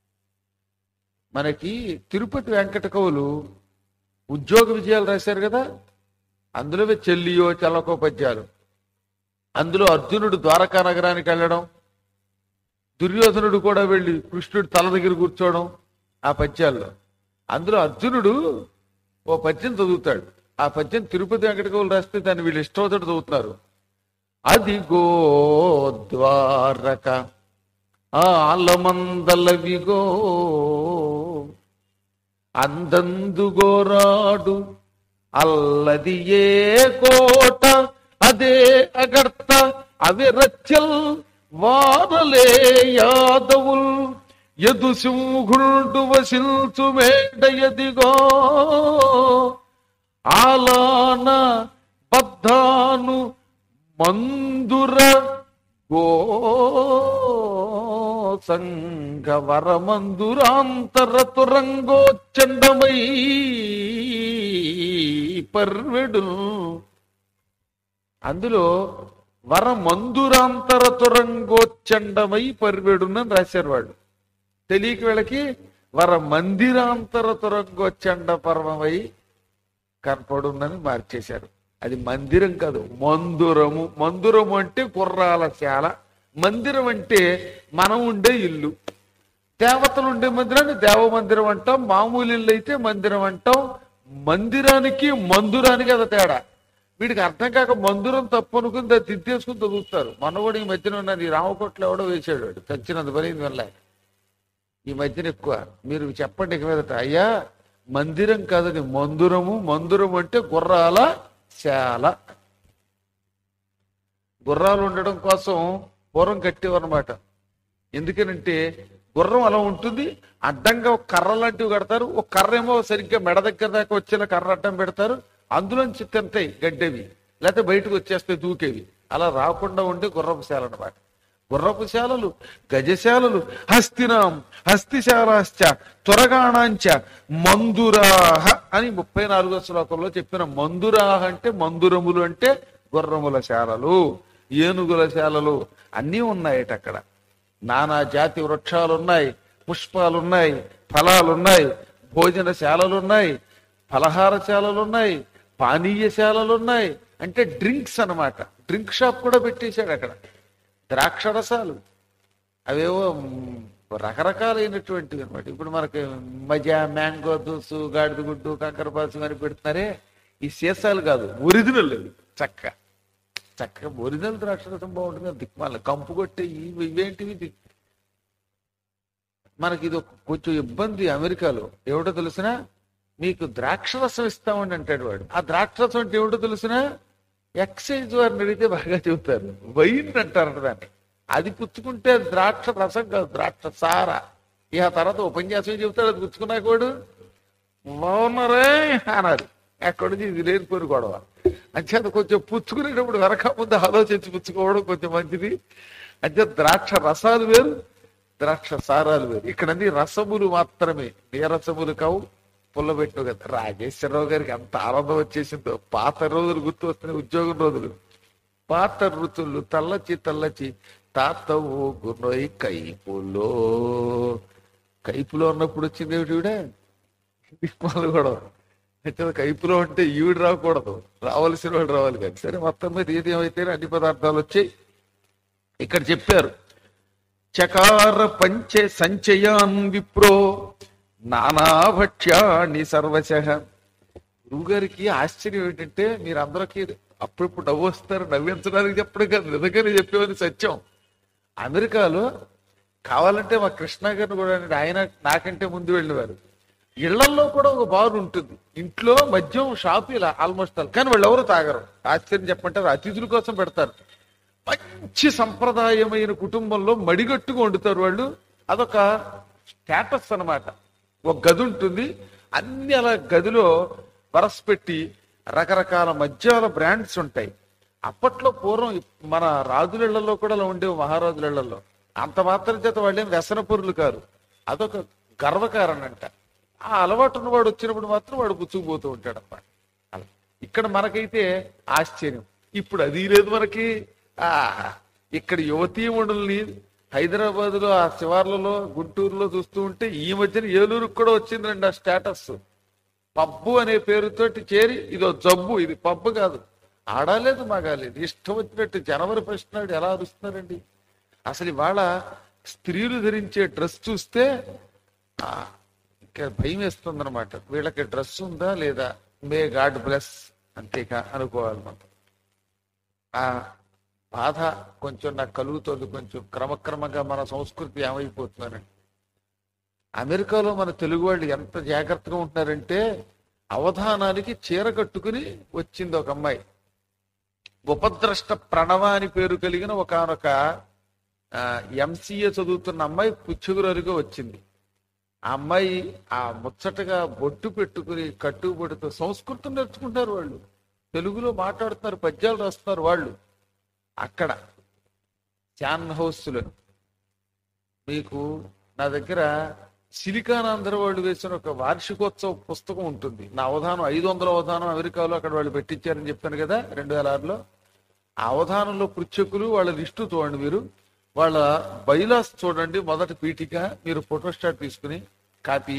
మనకి తిరుపతి వెంకట కవులు ఉద్యోగ విజయాలు రాశారు కదా అందులో చెల్లియో చల్లకో పద్యాలు అందులో అర్జునుడు ద్వారకా నగరానికి వెళ్ళడం దుర్యోధనుడు కూడా వెళ్ళి కృష్ణుడి తల దగ్గర కూర్చోవడం ఆ పద్యాల్లో అందులో అర్జునుడు ఓ పద్యం చదువుతాడు ఆ పద్యం తిరుపతి వెంకట కవులు రాస్తే దాన్ని వీళ్ళు ఇష్టం చదువుతున్నారు అదిగో ద్వారక ఆలమందలవిగో అందందుగోరాడు అల్లది ఏ కోట అదే అగర్త అవి రచ్చల్ వారలే యాదవుల్ ఎదు సింహుడు వసించు మేడ ఎదిగో ఆలాన బద్ధాను మందుర గో సంఘ వరమందురాంతర తురంగోచ్చండమై పర్వెడు అందులో వరమందురాంతర తురంగోచ్చండమై పర్వెడునని రాశారు వాళ్ళు తెలియక వీళ్ళకి వర మందిరాంతర తురంగోచ్చండ పర్వమై కనపడుందని మార్చేశారు అది మందిరం కాదు మందురము మందురము అంటే కుర్రాల శాల మందిరం అంటే మనం ఉండే ఇల్లు దేవతలు ఉండే మందిరాన్ని దేవ మందిరం అంటాం మామూలు ఇల్లు అయితే మందిరం అంటాం మందిరానికి మందురానికి అది తేడా వీడికి అర్థం కాక మందురం తప్పు అనుకుని దాన్ని తిట్టేసుకుని చదువుతారు మనవాడు ఈ మధ్యన ఉన్నది ఈ రామకోట్లో ఎవడో వేసాడు వాడు చచ్చినంత పని వల్ల ఈ మధ్యన ఎక్కువ మీరు చెప్పండి ఇక మీదట అయ్యా మందిరం కాదని మందురము మందురం అంటే గుర్రాల శాల గుర్రాలు ఉండడం కోసం పూర్వం కట్టేవన్నమాట ఎందుకనంటే గుర్రం అలా ఉంటుంది అడ్డంగా ఒక కర్ర లాంటివి కడతారు ఒక కర్ర ఏమో సరిగ్గా మెడ దగ్గర దాకా వచ్చేలా కర్ర అడ్డం పెడతారు అందులోంచి తింటాయి గడ్డేవి లేకపోతే బయటకు వచ్చేస్తాయి దూకేవి అలా రాకుండా ఉండే గుర్రపు శాల అనమాట గుర్రపు శాలలు గజశాలలు హస్తినాం హస్తిశాలాశ్చ త్వరగాణాంచ మందురాహ అని ముప్పై నాలుగో శ్లోకంలో చెప్పిన మందురాహ అంటే మందురములు అంటే గుర్రముల శాలలు ఏనుగుల శాలలు అన్నీ ఉన్నాయట అక్కడ నానా జాతి వృక్షాలు ఉన్నాయి పుష్పాలు ఉన్నాయి ఫలాలు ఉన్నాయి భోజనశాలలు ఉన్నాయి ఫలహారశాలలు ఉన్నాయి పానీయశాలలు ఉన్నాయి అంటే డ్రింక్స్ అన్నమాట డ్రింక్ షాప్ కూడా పెట్టేశాడు అక్కడ ద్రాక్ష రసాలు అవేవో మ్, రకరకాలైనటువంటివి అనమాట ఇప్పుడు మనకి మజా మ్యాంగో జ్యూసు గాడిద గుడ్డు కంకరపాసు అని పెడుతున్నారే ఈ సీసాలు కాదు ఒరిజినల్ అవి చక్క చక్కగా ఒరిజినల్ ద్రాక్ష రసం బాగుంటుంది దిక్మాల కంపు కొట్టే ఇవి ఇవేంటివి దిక్ మనకి ఇది ఒక కొంచెం ఇబ్బంది అమెరికాలో ఏమిటో తెలిసినా మీకు ద్రాక్ష రసం ఇస్తామండి అంటాడు వాడు ఆ ద్రాక్ష రసం అంటే ఏమిటో తెలిసినా ఎక్సైజ్ వారిని అడిగితే బాగా చెబుతారు వైన్ అంటారు దాన్ని అది పుచ్చుకుంటే ద్రాక్ష రసం కాదు ద్రాక్ష సార ఇక ఆ తర్వాత ఉపన్యాసం చెబుతాడు అది పుచ్చుకున్నాక వాడు బాగున్నారే అనాలి అక్కడి నుంచి ఇది లేని కోరి గొడవ అంచేత కొంచెం పుచ్చుకునేటప్పుడు వెనక ముందు ఆలోచించి పుచ్చుకోవడం కొంచెం మంచిది అంటే ద్రాక్ష రసాలు వేరు ద్రాక్ష సారాలు వేరు ఇక్కడ అన్ని రసములు మాత్రమే నీరసములు కావు పుల్లబెట్టు కదా రాజేశ్వరరావు గారికి అంత ఆనందం వచ్చేసిందో పాత రోజులు గుర్తు వస్తున్నాయి ఉద్యోగం రోజులు పాత ఋతులు తల్లచి తల్లచి తాత ఊగునోయ్ కైపులో కైపులో ఉన్నప్పుడు వచ్చింది ఏమిటి ఈవిడ? దిక్మాలు కూడా అయితే కైపులో ఉంటే ఈవిడ రాకూడదు రావాల్సిన వాడు రావాలి కానీ సరే మొత్తం మీద ఏది ఏమైతే అన్ని పదార్థాలు వచ్చాయి ఇక్కడ చెప్పారు చకార పంచే సంచయాన్ విప్రో నానాభక్ష్యాణి సర్వశ గురువుగారికి ఆశ్చర్యం ఏంటంటే మీరు అందరికీ అప్పుడప్పుడు నవ్వు వస్తారు నవ్వించడానికి చెప్పడం కాదు నిజంగానే చెప్పేవని సత్యం అమెరికాలో కావాలంటే మా కృష్ణ గారిని కూడా అనండి, ఆయన నాకంటే ముందు వెళ్ళేవారు ఇళ్లల్లో కూడా ఒక బార్ ఉంటుంది ఇంట్లో మద్యం షాపు ఇలా ఆల్మోస్ట్ ఆల్ కానీ వాళ్ళు ఎవరు తాగరు ఆశ్చర్యం చెప్పమంటారు అతిథుల కోసం పెడతారు మంచి సంప్రదాయమైన కుటుంబంలో మడిగట్టుగా వండుతారు వాళ్ళు అదొక స్టేటస్ అన్నమాట ఒక గది ఉంటుంది అన్ని అలా గదిలో వరస పెట్టి రకరకాల మద్యాల బ్రాండ్స్ ఉంటాయి అప్పట్లో పూర్వం మన రాజులిళ్లలో కూడా అలా ఉండేవి మహారాజులిళ్లలో అంత మాత్రం చేత వాళ్ళేం వ్యసనపరులు కారు అదొక గర్వకారణం అంట ఆ అలవాటు ఉన్నవాడు వచ్చినప్పుడు మాత్రం వాడు పుచ్చుకుపోతూ ఉంటాడు అన్నమాట అలా ఇక్కడ మనకైతే ఆశ్చర్యం ఇప్పుడు అది లేదు మనకి ఆ ఇక్కడ యువతీమణుల్ని హైదరాబాద్ లో ఆ శివార్లలో గుంటూరులో చూస్తూ ఉంటే ఈ మధ్యన ఏలూరుకు కూడా వచ్చిందండి ఆ స్టేటస్ పబ్బు అనే పేరుతోటి చేరి ఇదో జబ్బు ఇది పబ్బు కాదు ఆడాలేదు మగాలేదు ఇష్టం వచ్చినట్టు జనవరి ఫస్ట్ నాడు ఎలా అరుస్తున్నారండి అసలు ఇవాళ స్త్రీలు ధరించే డ్రెస్ చూస్తే ఆ, ఇంకా భయం వేస్తుంది అనమాట వీళ్ళకి డ్రెస్ ఉందా లేదా మే గాడ్ బ్లెస్ అంతేకా అనుకోవాలి మనం ఆ బాధ కొంచెం నాకు కలుగుతుంది కొంచెం క్రమక్రమంగా మన సంస్కృతి ఏమైపోతుందని అమెరికాలో మన తెలుగు వాళ్ళు ఎంత జాగ్రత్తగా ఉంటున్నారంటే అవధానానికి చీర కట్టుకుని వచ్చింది ఒక అమ్మాయి ఉపద్రష్ట ప్రణవ అని పేరు కలిగిన ఒకనొక ఎంసీఏ చదువుతున్న అమ్మాయి పుచ్చుగురరుగా వచ్చింది ఆ అమ్మాయి ఆ ముచ్చటగా బొట్టు పెట్టుకుని కట్టుబడితో సంస్కృతం నేర్చుకుంటారు వాళ్ళు తెలుగులో మాట్లాడుతున్నారు పద్యాలు రాస్తున్నారు వాళ్ళు అక్కడ చాన్ హౌస్లో మీకు నా దగ్గర సిలికానాంధ్ర వాళ్ళు వేసిన ఒక వార్షికోత్సవ పుస్తకం ఉంటుంది నా అవధానం ఐదు వందల అవధానం అమెరికాలో అక్కడ వాళ్ళు పెట్టించారని చెప్పాను కదా రెండు వేల ఆరులో ఆ అవధానంలో పృచ్ఛకులు వాళ్ళ లిస్టు చూడండి మీరు వాళ్ళ బైలాస్ చూడండి మొదటి పీఠిక మీరు ఫోటోస్టాట్ తీసుకుని కాపీ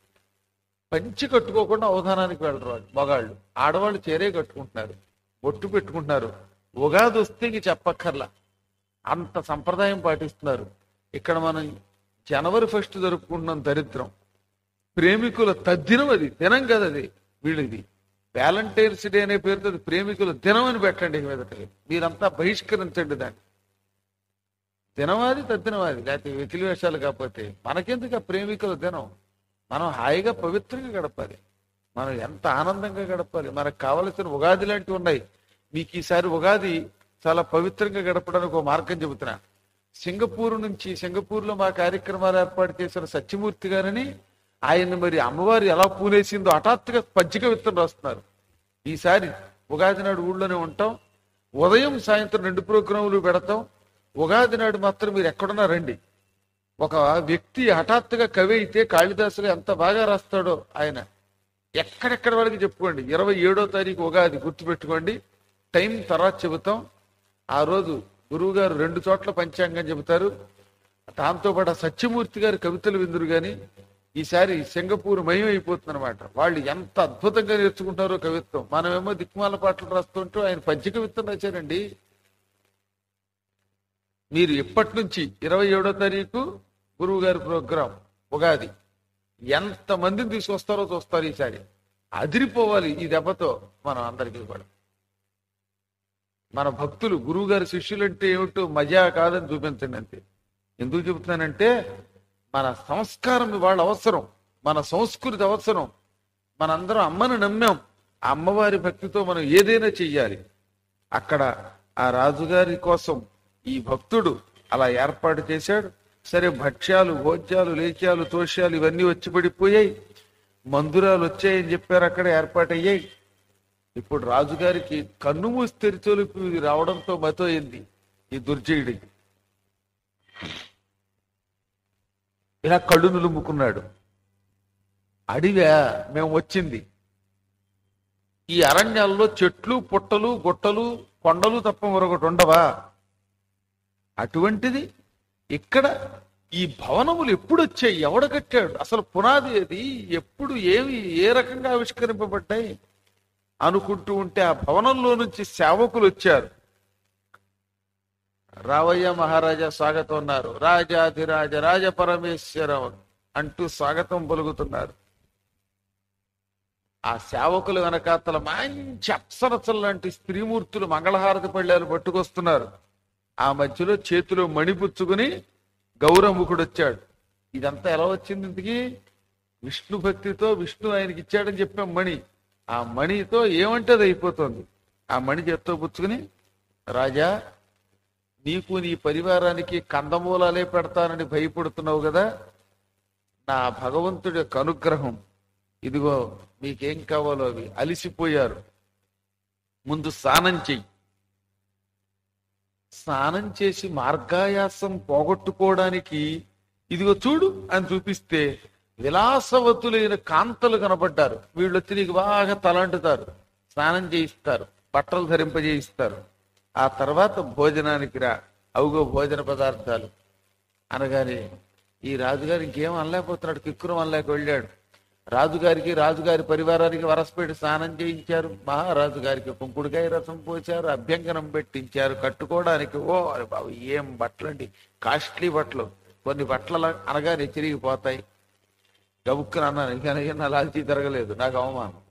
పంచి కట్టుకోకుండా అవధానానికి వెళ్ళరు వాళ్ళు మగాళ్ళు ఆడవాళ్ళు చేరే కట్టుకుంటున్నారు బొట్టు పెట్టుకుంటున్నారు ఉగాది వస్తే ఇంక చెప్పక్కర్లా అంత సంప్రదాయం పాటిస్తున్నారు ఇక్కడ మనం జనవరి ఫస్ట్ జరుపుకుంటున్నాం దరిద్రం ప్రేమికుల తద్దినం అది దినం కదా అది వీళ్ళది వ్యాలంటైన్స్ డే అనే పేరుతో అది ప్రేమికుల దినం అని పెట్టండి ఇక మీదట మీరంతా బహిష్కరించండి దాన్ని దినవాది తద్దినవాది లేకపోతే వెకిలి వేషాలు కాకపోతే మనకెందుకు ఆ ప్రేమికుల దినం మనం హాయిగా పవిత్రంగా గడపాలి మనం ఎంత ఆనందంగా గడపాలి మనకు కావలసిన ఉగాది లాంటివి ఉన్నాయి మీకు ఈసారి ఉగాది చాలా పవిత్రంగా గడపడానికి ఒక మార్గం చెబుతున్నా సింగపూర్ నుంచి సింగపూర్ లో మా కార్యక్రమాలు ఏర్పాటు చేసిన సత్యమూర్తి గారని ఆయన మరి అమ్మవారు ఎలా పూనేసిందో హఠాత్తుగా పచ్చిక విత్తనం రాస్తున్నారు ఈసారి ఉగాది నాడు ఊళ్ళోనే ఉంటాం ఉదయం సాయంత్రం రెండు ప్రోగ్రాములు పెడతాం ఉగాది నాడు మాత్రం మీరు ఎక్కడున్నా రండి ఒక వ్యక్తి హఠాత్తుగా కవి అయితే కాళిదాసులు ఎంత బాగా రాస్తాడో ఆయన ఎక్కడెక్కడ వరకు చెప్పుకోండి ఇరవై ఏడో తారీఖు ఉగాది గుర్తుపెట్టుకోండి టైం తర్వాత చెబుతాం ఆ రోజు గురువు గారు రెండు చోట్ల పంచాంగం చెబుతారు దాంతో పాటు ఆ సత్యమూర్తి గారి కవితలు విందురు గాని ఈసారి సింగపూర్ మయం అయిపోతుంది అనమాట వాళ్ళు ఎంత అద్భుతంగా నేర్చుకుంటారో కవిత్వం మనమేమో దిక్మాల పాటలు రాస్తుంటూ ఆయన పద్య కవిత్వం రాశారండి మీరు ఎప్పటి నుంచి ఇరవై ఏడో తారీఖు గురువు గారి ప్రోగ్రాం ఉగాది ఎంత మందిని తీసుకొస్తారో చూస్తారు ఈసారి అదిరిపోవాలి ఈ దెబ్బతో మనం అందరికీ కూడా మన భక్తులు గురువు గారి శిష్యులు అంటే ఏమిటో మజా కాదని చూపించండి అంతే ఎందుకు చెబుతున్నానంటే మన సంస్కారం వాళ్ళ అవసరం మన సంస్కృతి అవసరం మనందరం అమ్మను నమ్మాం ఆ అమ్మవారి భక్తితో మనం ఏదైనా చెయ్యాలి అక్కడ ఆ రాజుగారి కోసం ఈ భక్తుడు అలా ఏర్పాటు చేశాడు సరే భక్ష్యాలు భోజ్యాలు లేఖ్యాలు తోష్యాలు ఇవన్నీ వచ్చి పడిపోయాయి మందురాలు వచ్చాయని చెప్పారు అక్కడ ఏర్పాటయ్యాయి ఇప్పుడు రాజుగారికి కన్ను మూసి తెరిచోలిపి రావడంతో మతోయింది ఈ దుర్జయుడికి ఇలా కళ్ళు నులుముకున్నాడు అడివా మేము వచ్చింది ఈ అరణ్యాల్లో చెట్లు పుట్టలు గుట్టలు కొండలు తప్ప మరొకటి ఉండవా అటువంటిది ఇక్కడ ఈ భవనములు ఎప్పుడు వచ్చాయి ఎవడ కట్టాడు అసలు పునాది అది ఎప్పుడు ఏవి ఏ రకంగా ఆవిష్కరింపబడ్డాయి అనుకుంటూ ఉంటే ఆ భవనంలో నుంచి సేవకులు వచ్చారు రావయ్య మహారాజా స్వాగతం ఉన్నారు రాజాధిరాజ రాజ పరమేశ్వరం అంటూ స్వాగతం పలుకుతున్నారు ఆ సేవకుల వెనకాతల మంచి అప్సరసలు లాంటి స్త్రీమూర్తులు మంగళహారతి పళ్ళాలు పట్టుకొస్తున్నారు ఆ మధ్యలో చేతిలో మణిపుచ్చుకుని గౌరముఖుడు వచ్చాడు ఇదంతా ఎలా వచ్చింది ఇంతకి విష్ణు భక్తితో విష్ణు ఆయనకి ఇచ్చాడని చెప్పాం మణి ఆ మణితో ఏమంటే అది అయిపోతుంది ఆ మణి చేత్తో పుచ్చుకుని రాజా నీకు నీ పరివారానికి కందమూలాలే పెడతానని భయపడుతున్నావు కదా నా భగవంతుడి యొక్క అనుగ్రహం ఇదిగో మీకేం కావాలో అవి అలిసిపోయారు ముందు స్నానం చెయ్యి స్నానం చేసి మార్గాయాసం పోగొట్టుకోవడానికి ఇదిగో చూడు అని చూపిస్తే విలాసవతులైన కాంతలు కనబడ్డారు వీళ్ళు వచ్చి నీకు బాగా తలంటుతారు స్నానం చేయిస్తారు బట్టలు ధరింపజేయిస్తారు ఆ తర్వాత భోజనానికి రా అవుగో భోజన పదార్థాలు అనగానే ఈ రాజుగారు ఇంకేం అనలేకపోతున్నాడు కిక్కురం అనలేక వెళ్ళాడు రాజుగారికి రాజుగారి పరివారానికి వరసపెట్టి స్నానం చేయించారు మహారాజు గారికి కుంకుడుకాయ రసం పోశారు అభ్యంగనం పెట్టించారు కట్టుకోవడానికి ఓ అరే బాబు ఏం బట్టలండి కాస్ట్లీ బట్టలు కొన్ని బట్టలు అలా అనగానే చిరిగిపోతాయి గబుక్కుని అన్నాను ఇక నా లాల్చీ తిరగలేదు నాకు అవమానం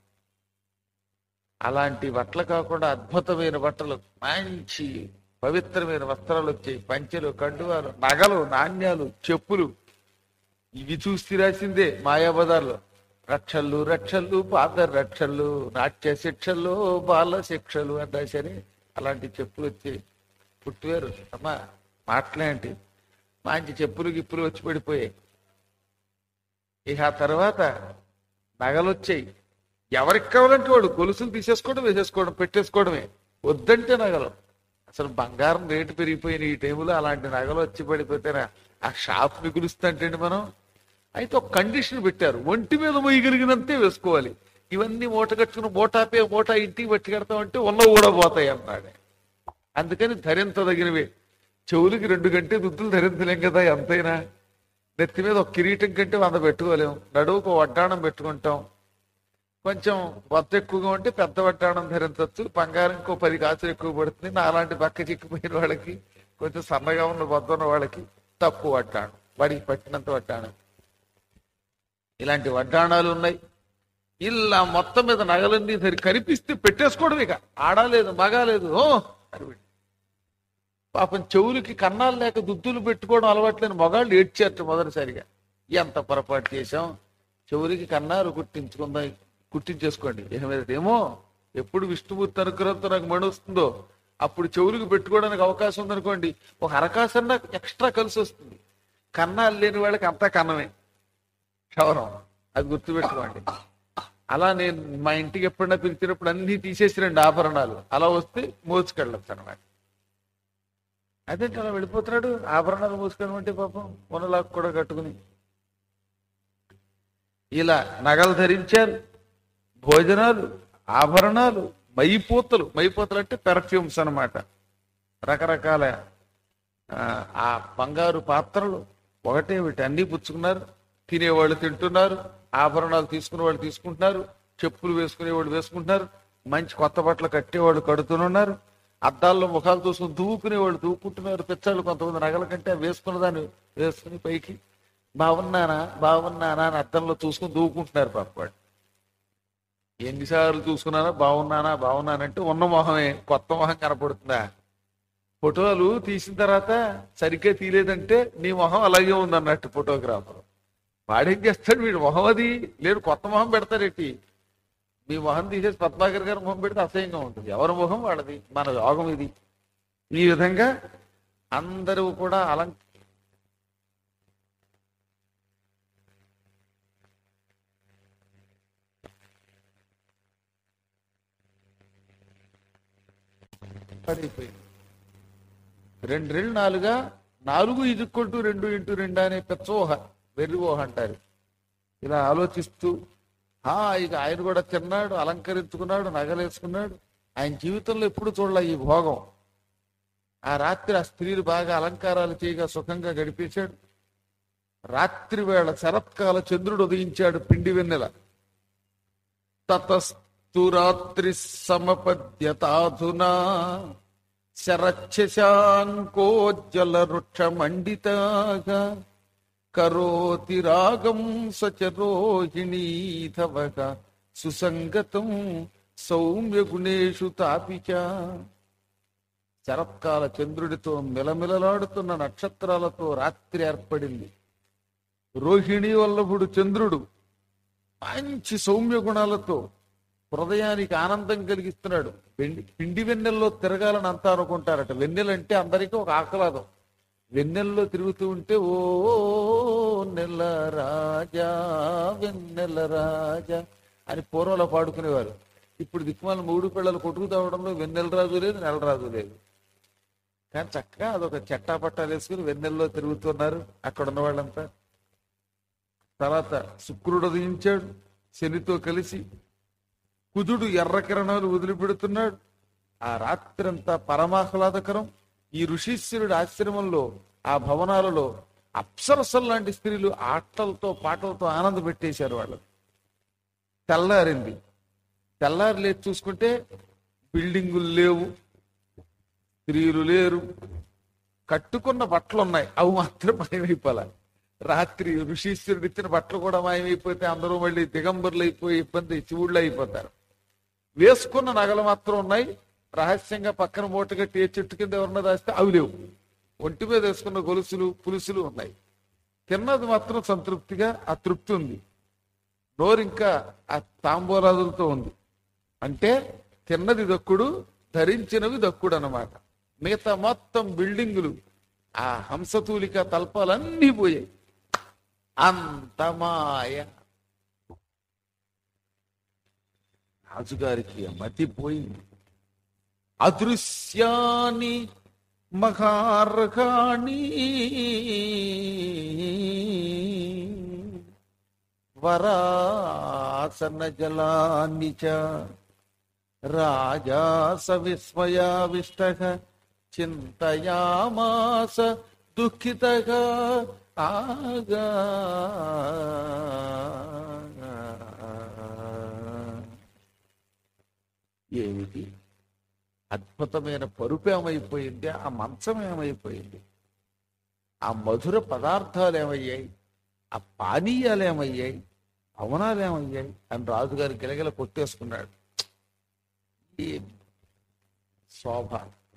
అలాంటి బట్టలు కాకుండా అద్భుతమైన బట్టలు మంచి పవిత్రమైన వస్త్రాలు వచ్చాయి పంచెలు కండువాలు నగలు నాణ్యాలు చెప్పులు ఇవి చూసి రాసిందే మాయాబజార్లో రక్షలు రక్షలు పాద రక్షలు నాట్య శిక్షలు బాల శిక్షలు అని రాశారు అలాంటి చెప్పులు వచ్చాయి పుట్టివేరు అమ్మా మాటలేంటి మంచి చెప్పులు గిప్పులు వచ్చి పడిపోయాయి ఇక ఆ తర్వాత నగలు వచ్చాయి ఎవరికి కావాలంటే వాడు గొలుసులు తీసేసుకోవడం వేసేసుకోవడం పెట్టేసుకోవడమే వద్దంటే నగలు అసలు బంగారం రేటు పెరిగిపోయిన ఈ టైంలో అలాంటి నగలు వచ్చి పడిపోతేనే ఆ షాప్ మిగులుస్తుంటండి మనం అయితే ఒక కండిషన్ పెట్టారు ఒంటి మీద మొయ్యగలిగినంతే వేసుకోవాలి ఇవన్నీ మూట కట్టుకుని మూటాపే మూట ఇంటికి పట్టి కడతామంటే ఉన్నవి కూడా పోతాయి అన్నాడు అందుకని ధరించదగినవే చెవులకి రెండు గంటే దుద్దులు ధరించలేం కదా ఎంతైనా నెత్తి మీద ఒక కిరీటం కంటే వంద పెట్టుకోలేం నడువుకు వడ్డాణం పెట్టుకుంటాం కొంచెం వద్ద ఎక్కువగా ఉంటే పెద్ద వడ్డాణం ధరించవచ్చు బంగారం ఇంకో పది కాసులు ఎక్కువ పడుతుంది నా అలాంటి బక్క చిక్కిపోయిన వాళ్ళకి కొంచెం సన్నగా ఉన్న వద్ద ఉన్న వాళ్ళకి తక్కువ వడ్డాణం వాడికి పట్టినంత వడ్డాణం ఇలాంటి వడ్డాణాలు ఉన్నాయి ఇలా మొత్తం మీద నగలన్నీ సరి కనిపిస్తే పెట్టేసుకోవడం ఇక ఆడలేదు మగాలేదు ఓ అరివిడి. పాపం చెవులకి కన్నాలు లేక దుద్దులు పెట్టుకోవడం అలవాట్లేని మగాళ్ళు ఏడ్చారట మొదటిసారిగా ఎంత పొరపాటు చేశాం చెవులకి కన్నారు కుట్టించుకుందాం కుట్టించేసుకోండి ఇక మీద ఏమో ఎప్పుడు విష్ణుమూర్తి అనుగ్రహంతో నాకు మణి వస్తుందో అప్పుడు చెవులకు పెట్టుకోవడానికి అవకాశం ఉందనుకోండి ఒక అరకాసన్నా ఎక్స్ట్రా కలిసి వస్తుంది కన్నాలు లేని వాళ్ళకి అంతా కన్నమే క్షవరం అది గుర్తుపెట్టుకోండి అలా నేను మా ఇంటికి ఎప్పుడైనా పిలిచినప్పుడు అన్ని తీసేసి రెండు ఆభరణాలు అలా వస్తే మోసుకెళ్ళచ్చు అనమాట అదేంటి అలా వెళ్ళిపోతున్నాడు ఆభరణాలు మోసుకెళ్ళమంటే పాపం కొనలాకు కూడా కట్టుకుని ఇలా నగలు ధరించారు భోజనాలు ఆభరణాలు మైపోతలు మైపోతలు అంటే పెర్ఫ్యూమ్స్ అన్నమాట రకరకాల ఆ, ఆ బంగారు పాత్రలు ఒకటే వీటి అన్ని పుచ్చుకున్నారు తినేవాళ్ళు తింటున్నారు ఆభరణాలు తీసుకునే వాళ్ళు తీసుకుంటున్నారు చెప్పులు వేసుకునే వాళ్ళు వేసుకుంటున్నారు మంచి కొత్త బట్టలు కట్టేవాళ్ళు కడుతున్నారు అద్దాల్లో ముఖాలు చూసుకుని దూకునే వాళ్ళు దూకుంటున్నారు పిచ్చాళ్ళు కొంతమంది నగల కంటే అవి వేసుకున్న దాన్ని వేసుకుని పైకి బాగున్నానా బాగున్నానా అని అద్దంలో చూసుకుని దూకుంటున్నారు పాపవాడు ఎన్నిసార్లు చూసుకున్నానా బాగున్నానా బాగున్నానంటే ఉన్న మొహమే కొత్త మొహం కనపడుతుందా ఫోటోలు తీసిన తర్వాత సరిగ్గా తీయలేదంటే నీ మొహం అలాగే ఉంది అన్నట్టు ఫోటోగ్రాఫర్ వాడేం చేస్తాడు వీడు మొహం అది లేదు కొత్త మొహం పెడతాడేటి మీ మొహం తీసేసి పద్మాకర్ గారి మొహం పెడితే అసహ్యంగా ఉంటుంది ఎవరి మొహం వాడది మన యోగం ఇది ఈ విధంగా అందరూ కూడా అలం పడిపోయింది రెండు రెండు నాలుగా నాలుగు ఇదుక్కొంటూ రెండు ఇంటూ రెండు అనే పెచ్చోహ వెర్రివోహ అంటారు ఇలా ఆలోచిస్తూ ఆ ఇక ఆయన కూడా తిన్నాడు అలంకరించుకున్నాడు నగలేసుకున్నాడు ఆయన జీవితంలో ఎప్పుడు చూడాల ఈ భోగం ఆ రాత్రి ఆ స్త్రీలు బాగా అలంకారాలు చేయగా సుఖంగా గడిపేశాడు రాత్రి వేళ శరత్కాల చంద్రుడు ఉదయించాడు పిండి వెన్నెల తతస్తు రాత్రి సమపద్యతాధునా శరచ్చశాంకోజ్జల వృక్ష మండితాగా కరోతి రాగం సచరోహిణీధవక సుసంగతం సౌమ్య గుణేషు తాపిచ శరత్కాల చంద్రుడితో మిలమిలలాడుతున్న నక్షత్రాలతో రాత్రి ఏర్పడింది రోహిణి వల్లభుడు చంద్రుడు మంచి సౌమ్య గుణాలతో హృదయానికి ఆనందం కలిగిస్తున్నాడు పిండి పిండి వెన్నెల్లో తిరగాలని అంతా అనుకుంటారట వెన్నెలంటే అందరికీ ఒక ఆహ్లాదం వెన్నెల్లో తిరుగుతూ ఉంటే ఓ నెల రాజా వెన్నెల రాజా అని పూర్వంలో పాడుకునేవారు ఇప్పుడు దిక్కుమాల మూడు పిల్లలు కొట్టుకు తావడంలో వెన్నెల రాజు లేదు నెల రాజు లేదు కానీ చక్కగా అదొక చెట్టా పట్టాలు వేసుకుని వెన్నెల్లో తిరుగుతున్నారు అక్కడ ఉన్న వాళ్ళంతా తర్వాత శుక్రుడు ఉదయించాడు శనితో కలిసి కుజుడు ఎర్ర కిరణాలు వదిలిపెడుతున్నాడు ఆ రాత్రంతా పరమాహ్లాదకరం ఈ ఋషీశ్వరుడి ఆశ్రమంలో ఆ భవనాలలో అప్సరసల్ లాంటి స్త్రీలు ఆటలతో పాటలతో ఆనంద పెట్టేశారు వాళ్ళు తెల్లారింది తెల్లారి లేచి చూసుకుంటే బిల్డింగులు లేవు స్త్రీలు లేరు కట్టుకున్న బట్టలు ఉన్నాయి అవి మాత్రం మాయమైపోలే రాత్రి ఋషీశ్వరుడు ఇచ్చిన బట్టలు కూడా మాయమైపోతే అందరూ మళ్ళీ దిగంబరులు అయిపోయి ఇబ్బంది శివుళ్ళు అయిపోతారు వేసుకున్న నగలు మాత్రం ఉన్నాయి రహస్యంగా పక్కన మూట కట్టి ఏ చెట్టు కింద ఎవరన్నా దాస్తే అవి లేవు ఒంటి మీద వేసుకున్న గొలుసులు పులుసులు ఉన్నాయి తిన్నది మాత్రం సంతృప్తిగా ఆ తృప్తి ఉంది నోరు ఇంకా ఆ తాంబూలాదులతో ఉంది అంటే తిన్నది దక్కుడు ధరించినవి దక్కుడు అన్నమాట మిగతా మొత్తం బిల్డింగులు ఆ హంసతూలిక తల్పాలన్నీ పోయాయి అంత మాయ రాజుగారికి మతిపోయింది అదృశ్యాని మహార్హాణి వరాసన జలాన్ని చ రాజా సవిస్మయావిష్ట చింతయామాస దుఃఖితగా ఆగా ఏమిటి అద్భుతమైన పరుపు ఏమైపోయింది ఆ మంచం ఏమైపోయింది ఆ మధుర పదార్థాలు ఏమయ్యాయి ఆ పానీయాలు ఏమయ్యాయి అవనాలు ఏమయ్యాయి అని రాజుగారి గిలగిల కొట్టేసుకున్నాడు ఈ శోభ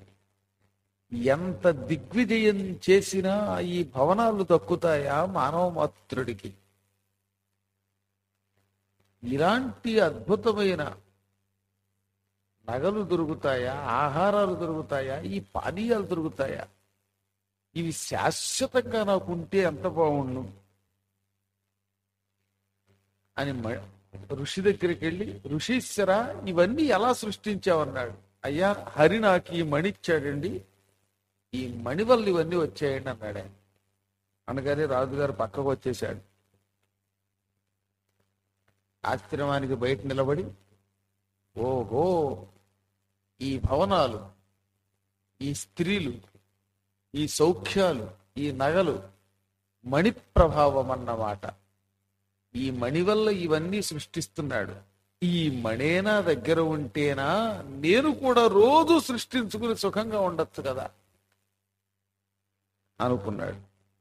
ఎంత దిగ్విజయం చేసినా ఈ భవనాలు దక్కుతాయా మానవ మాత్రుడికి ఇలాంటి అద్భుతమైన నగలు దొరుకుతాయా ఆహారాలు దొరుకుతాయా ఈ పానీయాలు దొరుకుతాయా ఇవి శాశ్వతంగా నాకు ఉంటే ఎంత బాగుండు అని మ- ఋషి దగ్గరికి వెళ్ళి ఋషీశ్వర ఇవన్నీ ఎలా సృష్టించావన్నాడు అయ్యా హరి నాకు ఈ మణి ఇచ్చాడండి ఈ మణి వల్ల ఇవన్నీ వచ్చాయండి అన్నాడు ఆయన అనగానే రాజుగారు పక్కకు వచ్చేశాడు ఆశ్రమానికి బయట నిలబడి ఓహో ఈ భవనాలు ఈ స్త్రీలు ఈ సౌఖ్యాలు ఈ నగలు మణి ప్రభావం అన్నమాట ఈ మణి వల్ల ఇవన్నీ సృష్టిస్తున్నాడు ఈ మణేనా దగ్గర ఉంటేనా నేను కూడా రోజు సృష్టించుకుని సుఖంగా ఉండొచ్చు కదా అనుకున్నాడు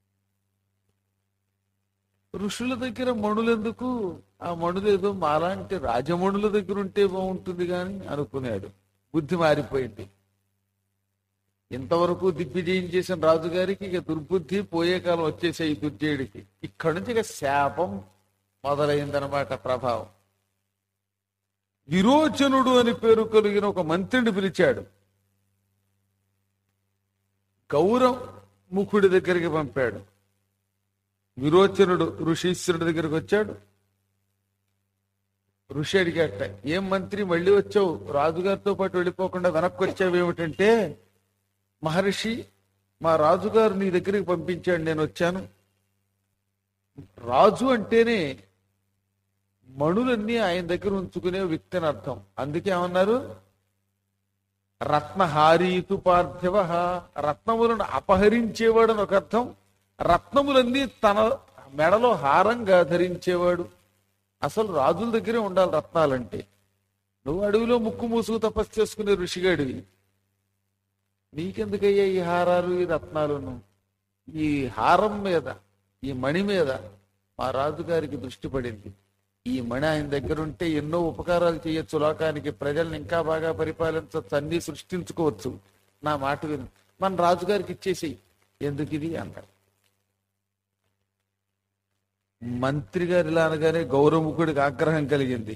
ఋషుల దగ్గర మణులెందుకు ఆ మణులు ఏదో మాలాంటి రాజమణుల దగ్గర ఉంటే బాగుంటుంది కానీ అనుకున్నాడు బుద్ధి మారిపోయింది ఇంతవరకు దిగ్విజయం చేసిన రాజుగారికి ఇక దుర్బుద్ధి పోయే కాలం వచ్చేసే ఈ దుర్జయుడికి ఇక్కడి నుంచి ఇక శాపం మొదలైందనమాట ప్రభావం విరోచనుడు అని పేరు కలిగిన ఒక మంత్రిని పిలిచాడు గౌరవ ముఖుడి దగ్గరికి పంపాడు విరోచనుడు ఋషీశ్వరుడి దగ్గరికి వచ్చాడు ఋషి అడిగాట ఏం మంత్రి మళ్ళీ వచ్చావు రాజుగారితో పాటు వెళ్ళిపోకుండా వెనక్కి వచ్చావు ఏమిటంటే మహర్షి మా రాజుగారు నీ దగ్గరికి పంపించాడు నేను వచ్చాను రాజు అంటేనే మణులన్నీ ఆయన దగ్గర ఉంచుకునే వ్యక్తి అని అర్థం అందుకే ఏమన్నారు రత్నహారీతు పార్థివ రత్నములను అపహరించేవాడు అని ఒక అర్థం రత్నములన్నీ తన మెడలో హారంగా ధరించేవాడు అసలు రాజుల దగ్గరే ఉండాలి రత్నాలంటే నువ్వు అడవిలో ముక్కు మూసుకు తపస్సు చేసుకునే ఋషిగాడివి నీకెందుకయ్యా ఈ హారాలు ఈ రత్నాలును ఈ హారం మీద ఈ మణి మీద మా రాజుగారికి దృష్టి పడింది ఈ మణి ఆయన దగ్గర ఉంటే ఎన్నో ఉపకారాలు చేయొచ్చు లోకానికి ప్రజల్ని ఇంకా బాగా పరిపాలించవచ్చు అన్ని సృష్టించుకోవచ్చు నా మాట విను మన రాజుగారికి ఇచ్చేసేయి ఎందుకు ఇది అన్నాడు మంత్రి గారు ఇలా అనగానే గౌరవముఖుడికి ఆగ్రహం కలిగింది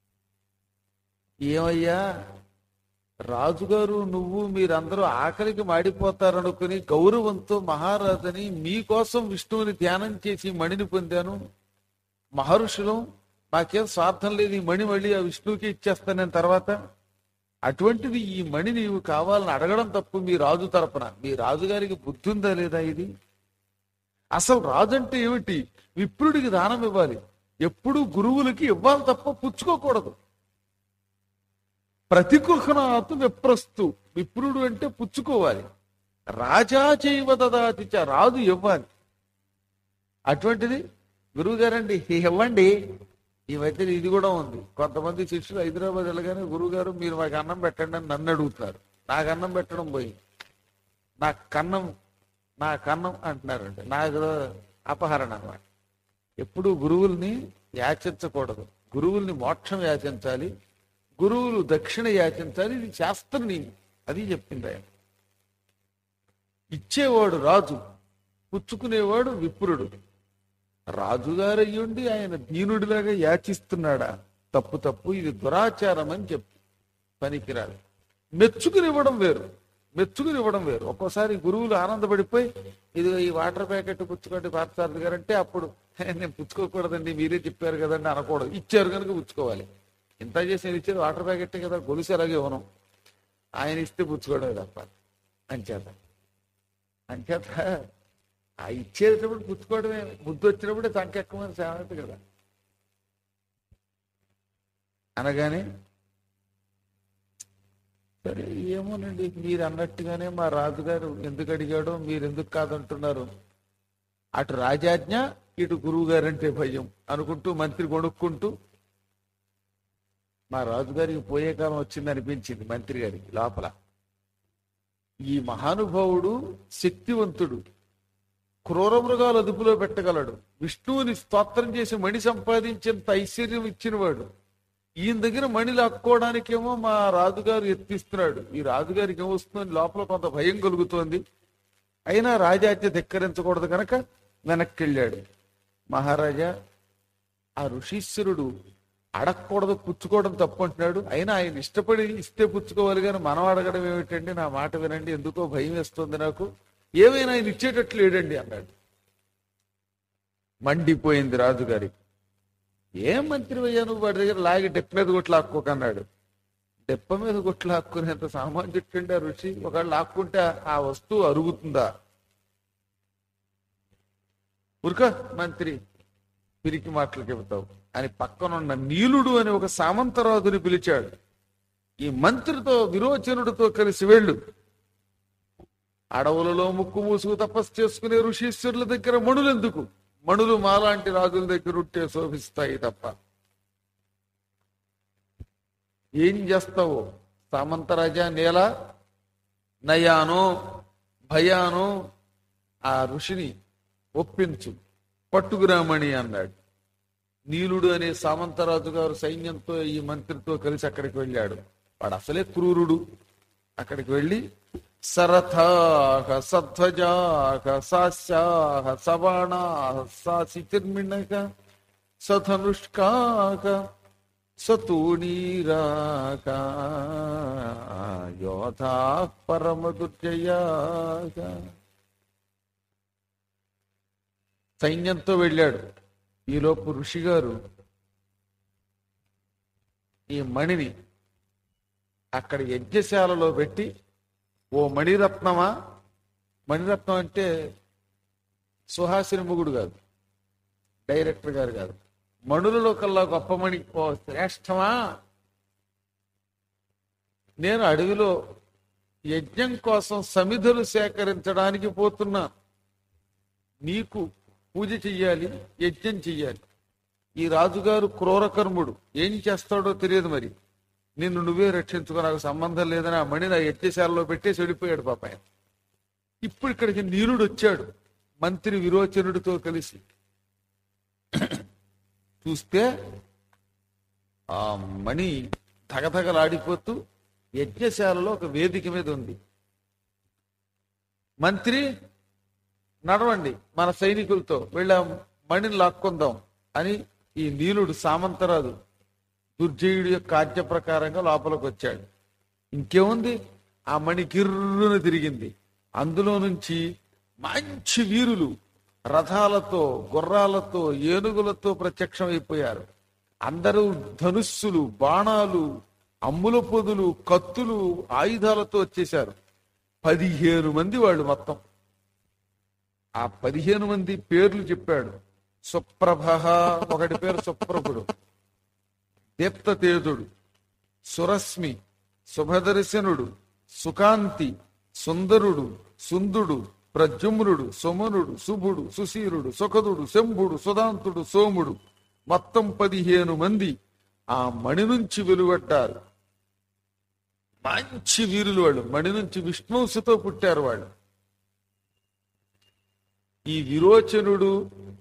ఏమయ్యా రాజుగారు నువ్వు మీరందరూ ఆకలికి మాడిపోతారనుకుని గౌరవంతో మహారాజుని మీకోసం విష్ణువుని ధ్యానం చేసి మణిని పొందాను మహర్షులం నాకేం స్వార్థం లేదు ఈ మణి మళ్ళీ ఆ విష్ణువుకి ఇచ్చేస్తాను నేను తర్వాత అటువంటిది ఈ మణి నీవు కావాలని అడగడం తప్పు మీ రాజు తరపున మీ రాజుగారికి బుద్ధి ఉందా లేదా ఇది అసలు రాజు అంటే ఏమిటి విప్రుడికి దానం ఇవ్వాలి ఎప్పుడు గురువులకి ఇవ్వాలి తప్ప పుచ్చుకోకూడదు ప్రతిగృహణాతు విప్రస్తు విప్రుడు అంటే పుచ్చుకోవాలి రాజా చేయవ దదాతి చ రాజు ఇవ్వాలి అటువంటిది గురువు గారండి ఇవ్వండి ఈ మధ్య ఇది కూడా ఉంది కొంతమంది శిష్యులు హైదరాబాద్ వెళ్ళగానే గురువు గారు మీరు మాకు అన్నం పెట్టండి అని నన్ను అడుగుతున్నారు నాకు అన్నం పెట్టడం పోయి నా కన్నం నా కన్నం అంటున్నారండి నాకు అపహరణ అన్నమాట ఎప్పుడు గురువుల్ని యాచించకూడదు గురువుల్ని మోక్షం యాచించాలి గురువులు దక్షిణ యాచించాలి ఇది శాస్త్రం నియమం. అది చెప్పింది ఆయన ఇచ్చేవాడు రాజు పుచ్చుకునేవాడు విప్రుడు రాజుగారు అయ్యుండి ఆయన దీనుడిలాగా యాచిస్తున్నాడా తప్పు తప్పు ఇది దురాచారం అని చెప్పు పనికిరాదు మెచ్చుకునివ్వడం వేరు మెచ్చుకునివ్వడం వేరు ఒక్కోసారి గురువులు ఆనందపడిపోయి ఇది ఈ వాటర్ ప్యాకెట్ పుచ్చుకోండి పార్థసారథి గారు అంటే అప్పుడు "హే, నేను పుచ్చుకోకూడదండి మీరే చెప్పారు కదండి అనకూడదు ఇచ్చారు కనుక పుచ్చుకోవాలి ఇంత చేసి నేను ఇచ్చేది వాటర్ ప్యాకెట్ కదా గొలుసు ఎలాగే ఇవ్వను ఆయన ఇస్తే పుచ్చుకోవడమే తప్ప అంచేత అంచేత ఆ ఇచ్చేటప్పుడు పుచ్చుకోవడమే ముద్దు వచ్చినప్పుడే సంకెక్కమని సేవంతి కదా అనగానే సరే ఏమోనండి మీరు అన్నట్టుగానే మా రాజుగారు ఎందుకు అడిగాడో మీరు ఎందుకు కాదంటున్నారు అటు రాజాజ్ఞ ఇటు గురువు గారంటే భయం అనుకుంటూ మంత్రి కొనుక్కుంటూ మా రాజుగారికి పోయే కాలం వచ్చింది అనిపించింది మంత్రి గారికి లోపల ఈ మహానుభావుడు శక్తివంతుడు క్రూర మృగాలు అదుపులో పెట్టగలడు విష్ణువుని స్తోత్రం చేసి మణి సంపాదించేంత ఐశ్వర్యం ఇచ్చినవాడు ఈయన దగ్గర మణి లాక్కోవడానికేమో మా రాజుగారు ఎత్తిస్తున్నాడు ఈ రాజుగారికి ఏమొస్తుంది లోపల కొంత భయం కలుగుతోంది అయినా రాజాజ్ఞ ధిక్కరించకూడదు కనుక వెనక్కి వెళ్ళాడు మహారాజా ఆ ఋషీశ్వరుడు అడగకూడదు పుచ్చుకోవడం తప్పు అంటున్నాడు అయినా ఆయన ఇష్టపడి ఇస్తే పుచ్చుకోవాలి కానీ మనం అడగడం ఏమిటండి నా మాట వినండి ఎందుకో భయం వేస్తుంది నాకు ఏమైనా ఆయన ఇచ్చేటట్లు లేడండి అన్నాడు మండిపోయింది రాజుగారికి ఏం మంత్రి అయ్యా నువ్వు వాడి దగ్గర లాగి డెప్ప మీద కొట్లు లాక్కోకన్నాడు డెప్ప మీద కొట్లు లాక్కునేంత సామాన్యుట్టండి ఆ ఋషి ఒకవేళ లాక్కుంటే ఆ వస్తువు అరుగుతుందా ఉరక మంత్రి పిరికి మాటలు చెబుతావు అని పక్కనున్న నీలుడు అని ఒక సామంతరాజుని పిలిచాడు ఈ మంత్రితో విరోచనుడితో కలిసి వెళ్ళు అడవులలో ముక్కు మూసుకు తపస్సు చేసుకునే ఋషీశ్వరుల దగ్గర మణులు ఎందుకు మణులు మాలాంటి రాజుల దగ్గర ఉంటే శోభిస్తాయి తప్ప ఏం చేస్తావు సామంతరాజా నేల నయానో భయానో ఆ ఋషిని ఒప్పించు పట్టుకురామణి అన్నాడు నీలుడు అనే సామంతరాజు గారు సైన్యంతో ఈ మంత్రితో కలిసి అక్కడికి వెళ్ళాడు వాడు అసలే క్రూరుడు అక్కడికి వెళ్ళి సరథాహ సధ్వజాహ సాస్యాహ సబాణాహ సాసితిర్మిణక సధనుష్కాక సతూణీరాక యోధా పరమదుర్జయాక సైన్యంతో వెళ్ళాడు ఈలోపు ఋషి గారు ఈ మణిని అక్కడ యజ్ఞశాలలో పెట్టి ఓ మణిరత్నమా మణిరత్నం అంటే సుహాసిని ముగుడు కాదు డైరెక్టర్ గారు కాదు మణులలో కల్లా గొప్ప మణి ఓ శ్రేష్టమా నేను అడవిలో యజ్ఞం కోసం సమిధులు సేకరించడానికి పోతున్నా నీకు పూజ చెయ్యాలి యజ్ఞం చెయ్యాలి ఈ రాజుగారు క్రూరకర్ముడు ఏం చేస్తాడో తెలియదు మరి నిన్ను నువ్వే రక్షించుకో నాకు సంబంధం లేదని ఆ మణిని ఆ యజ్ఞశాలలో పెట్టేసి వెళ్ళిపోయాడు పాప ఆయన ఇప్పుడు ఇక్కడికి నీరుడు వచ్చాడు మంత్రి విరోచనుడితో కలిసి చూస్తే ఆ మణి ధగధగలాడిపోతూ యజ్ఞశాలలో ఒక వేదిక మీద ఉంది మంత్రి నడవండి మన సైనికులతో వెళ్ళా మణిని లాక్కుందాం అని ఈ నీలుడు సామంతరాజు దుర్జయుడి యొక్క ఆజ్ఞ ప్రకారంగా లోపలికి వచ్చాడు ఇంకేముంది ఆ మణి గిర్రున తిరిగింది అందులో నుంచి మంచి వీరులు రథాలతో గుర్రాలతో ఏనుగులతో ప్రత్యక్షమైపోయారు అందరూ ధనుస్సులు బాణాలు అమ్ముల పొదులు కత్తులు ఆయుధాలతో వచ్చేశారు పదిహేను మంది వాళ్ళు మొత్తం ఆ పదిహేను మంది పేర్లు చెప్పాడు సుప్రభ ఒకటి పేరు సుప్రభుడు దీప్తతేజుడు సురశ్మి శుభదర్శనుడు సుకాంతి సుందరుడు సుందుడు ప్రజుమ్నుడు సుమనుడు శుభుడు సుశీరుడు సుఖదుడు శంభుడు సుదాంతుడు సోముడు మొత్తం పదిహేను మంది ఆ మణి నుంచి వెలువడ్డారు మంచి వీరులు వాళ్ళు మణి నుంచి విష్ణుసుతో పుట్టారు వాళ్ళు ఈ విరోచనుడు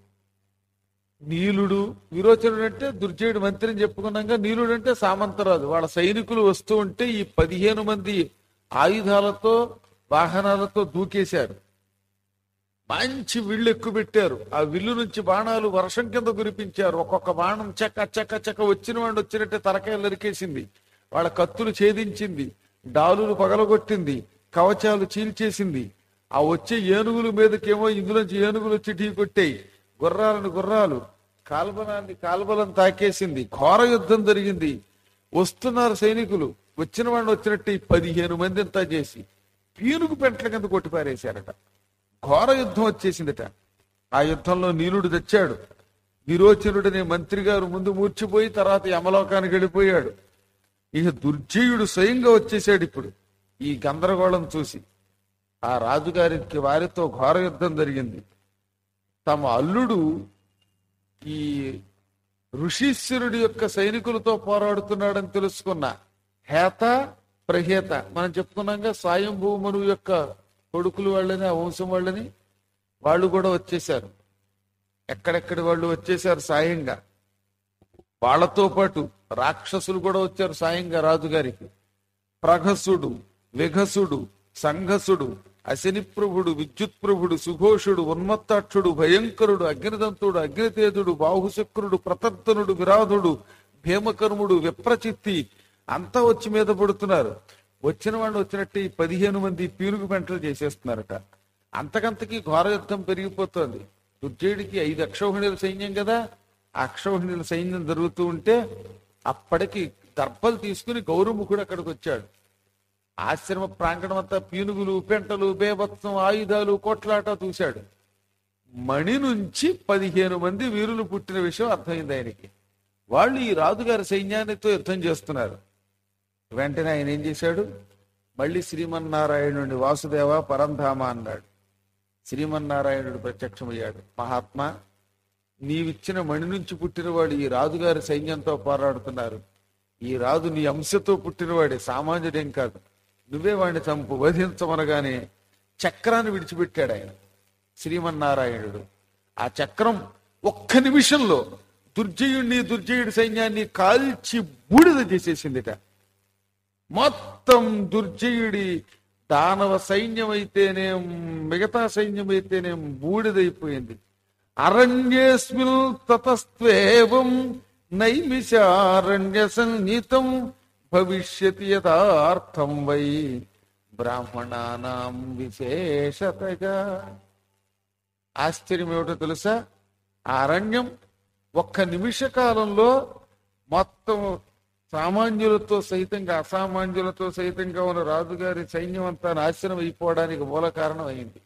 నీలుడు విరోచనుడు అంటే దుర్జయుడు మంత్రి అని చెప్పుకున్నాక నీలుడు అంటే సామంతరాజు వాళ్ళ సైనికులు వస్తూ ఉంటే ఈ పదిహేను మంది ఆయుధాలతో వాహనాలతో దూకేశారు మంచి విల్లు ఎక్కువ పెట్టారు ఆ విల్లు నుంచి బాణాలు వర్షం కింద కురిపించారు ఒక్కొక్క బాణం చెక్క చెక్క చెక్క వచ్చిన వాడు వచ్చినట్టే తలకాయలు నరికేసింది వాళ్ళ కత్తులు ఛేదించింది డాలులు పగలగొట్టింది కవచాలు చీల్చేసింది ఆ వచ్చే ఏనుగుల మీదకేమో ఇందులోంచి ఏనుగులు వచ్చి ఢీ కొట్టాయి గుర్రాలను గుర్రాలు కాల్బలాన్ని కాల్బలం తాకేసింది ఘోర యుద్ధం జరిగింది వస్తున్నారు సైనికులు వచ్చిన వాడిని వచ్చినట్టు ఈ పదిహేను మంది అంతా చేసి పీనుగు పెంట్ల కింద కొట్టి పారేశారట ఘోర యుద్ధం వచ్చేసిందట ఆ యుద్ధంలో నీలుడు తెచ్చాడు విరోచనుడనే మంత్రి గారు ముందు మూర్చిపోయి తర్వాత యమలోకానికి వెళ్ళిపోయాడు ఇక దుర్జయుడు స్వయంగా వచ్చేసాడు ఇప్పుడు ఈ గందరగోళం చూసి ఆ రాజుగారికి వారితో ఘోర యుద్ధం జరిగింది తమ అల్లుడు ఈ ఋషీశ్వరుడి యొక్క సైనికులతో పోరాడుతున్నాడని తెలుసుకున్న హేత ప్రహేత మనం చెప్పుకున్నాగా స్వయంభూమను యొక్క కొడుకులు వాళ్ళని ఆ వంశం వాళ్ళని వాళ్ళు కూడా వచ్చేసారు ఎక్కడెక్కడి వాళ్ళు వచ్చేసారు సాయంగా వాళ్ళతో పాటు రాక్షసులు కూడా వచ్చారు సాయంగా రాజుగారికి ప్రఘసుడు విఘసుడు సంఘసుడు అశని ప్రభుడు విద్యుత్ ప్రభుడు సుఘోషుడు ఉన్మత్తాక్షుడు భయంకరుడు అగ్నిదంతుడు అగ్నితేజుడు బాహుశక్రుడు ప్రతర్తనుడు విరాధుడు భీమకర్ముడు విప్రచిత్తి అంతా వచ్చి మీద పడుతున్నారు వచ్చిన వాళ్ళు వచ్చినట్టు ఈ పదిహేను మంది పీనుగు పెంటలు చేసేస్తున్నారట అంతకంతకి ఘోర యుద్ధం పెరిగిపోతోంది దుర్జయుడికి ఐదు అక్షౌహిణుల సైన్యం కదా ఆ అక్షౌహిణుల సైన్యం జరుగుతూ ఉంటే అప్పటికి దర్భలు తీసుకుని గౌరముఖుడు అక్కడికి వచ్చాడు ఆశ్రమ ప్రాంగణం అంతా పీనుగులు పెంటలు బేభత్సం ఆయుధాలు కొట్లాట చూశాడు మణి నుంచి పదిహేను మంది వీరులు పుట్టిన విషయం అర్థమైంది ఆయనకి వాళ్ళు ఈ రాజుగారి సైన్యానితో యుద్ధం చేస్తున్నారు వెంటనే ఆయన ఏం చేశాడు మళ్ళీ శ్రీమన్నారాయణుడి వాసుదేవ పరంధామ అన్నాడు శ్రీమన్నారాయణుడు ప్రత్యక్షమయ్యాడు మహాత్మా నీవిచ్చిన మణి నుంచి పుట్టినవాడు ఈ రాజుగారి సైన్యంతో పోరాడుతున్నారు ఈ రాజు నీ అంశతో పుట్టినవాడే సామాన్యుడేం కాదు నువ్వే వాడిని చంపు వధించమనగానే చక్రాన్ని విడిచిపెట్టాడు ఆయన శ్రీమన్నారాయణుడు ఆ చక్రం ఒక్క నిమిషంలో దుర్జయుణ్ణి దుర్జయుడి సైన్యాన్ని కాల్చి బూడిద చేసేసిందిట మొత్తం దుర్జయుడి దానవ సైన్యం అయితేనేం మిగతా సైన్యం అయితేనేం బూడిదైపోయింది అరణ్యేస్మిల్ తతస్త్వేవం నైమిషారణ్య సంహితం భవిష్యతి యథార్థం వై బ్రాహ్మణానాం విశేషతగా ఆశ్చర్యం ఏమిటో తెలుసా ఆ అరణ్యం ఒక్క నిమిష కాలంలో మొత్తం సామాన్యులతో సహితంగా అసామాన్యులతో సహితంగా ఉన్న రాజుగారి సైన్యం అంతా నాశనం అయిపోవడానికి మూల కారణం అయింది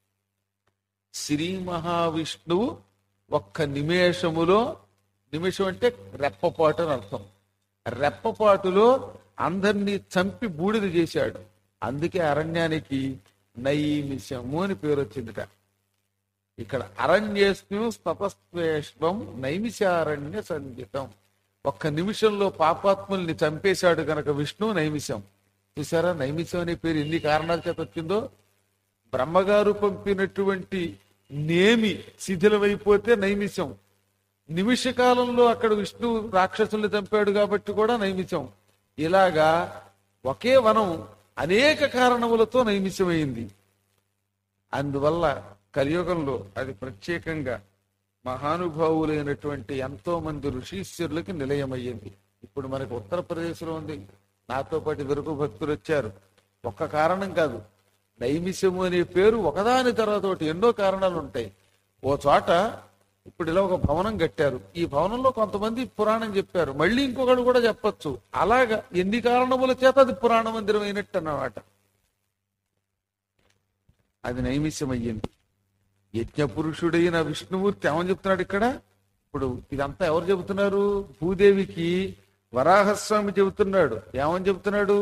శ్రీ మహావిష్ణువు ఒక్క నిమేషములో నిమిషం అంటే రెప్పపాటు అని అర్థం రెప్పపాటులో అందరినీ చంపి బూడిద చేశాడు అందుకే అరణ్యానికి నైమిషము అని పేరు వచ్చిందిట ఇక్కడ అరణ్యేస్మిం తపస్వేష్వం నైమిషారణ్య సంగీతం ఒక్క నిమిషంలో పాపాత్ముల్ని చంపేశాడు గనక విష్ణువు నైమిషం చూసారా నైమిషం అనే పేరు ఎన్ని కారణాల చేత వచ్చిందో బ్రహ్మగారు పంపినటువంటి నేమి శిథిలమైపోతే నైమిషం నిమిష కాలంలో అక్కడ విష్ణు రాక్షసుల్ని చంపాడు కాబట్టి కూడా నైమిషం ఇలాగా ఒకే వనం అనేక కారణములతో నైమిషమైంది అందువల్ల కలియుగంలో అది ప్రత్యేకంగా మహానుభావులైనటువంటి ఎంతో మంది ఋషీశ్వరులకి నిలయమయ్యింది ఇప్పుడు మనకి ఉత్తరప్రదేశ్లో ఉంది నాతో పాటు వెరుకు భక్తులు వచ్చారు ఒక్క కారణం కాదు నైమిషము అనే పేరు ఒకదాని తర్వాత ఒకటి ఎన్నో కారణాలు ఉంటాయి ఓ చోట ఇప్పుడు ఇలా ఒక భవనం కట్టారు ఈ భవనంలో కొంతమంది పురాణం చెప్పారు మళ్ళీ ఇంకొకడు కూడా చెప్పొచ్చు అలాగా ఎన్ని కారణముల చేత అది పురాణ మందిరం అయినట్టు అన్నమాట అది నైమిషం అయ్యింది యజ్ఞ పురుషుడైన విష్ణుమూర్తి ఏమని చెప్తున్నాడు ఇక్కడ ఇప్పుడు ఇదంతా ఎవరు చెబుతున్నారు భూదేవికి వరాహస్వామి చెబుతున్నాడు ఏమని చెబుతున్నాడు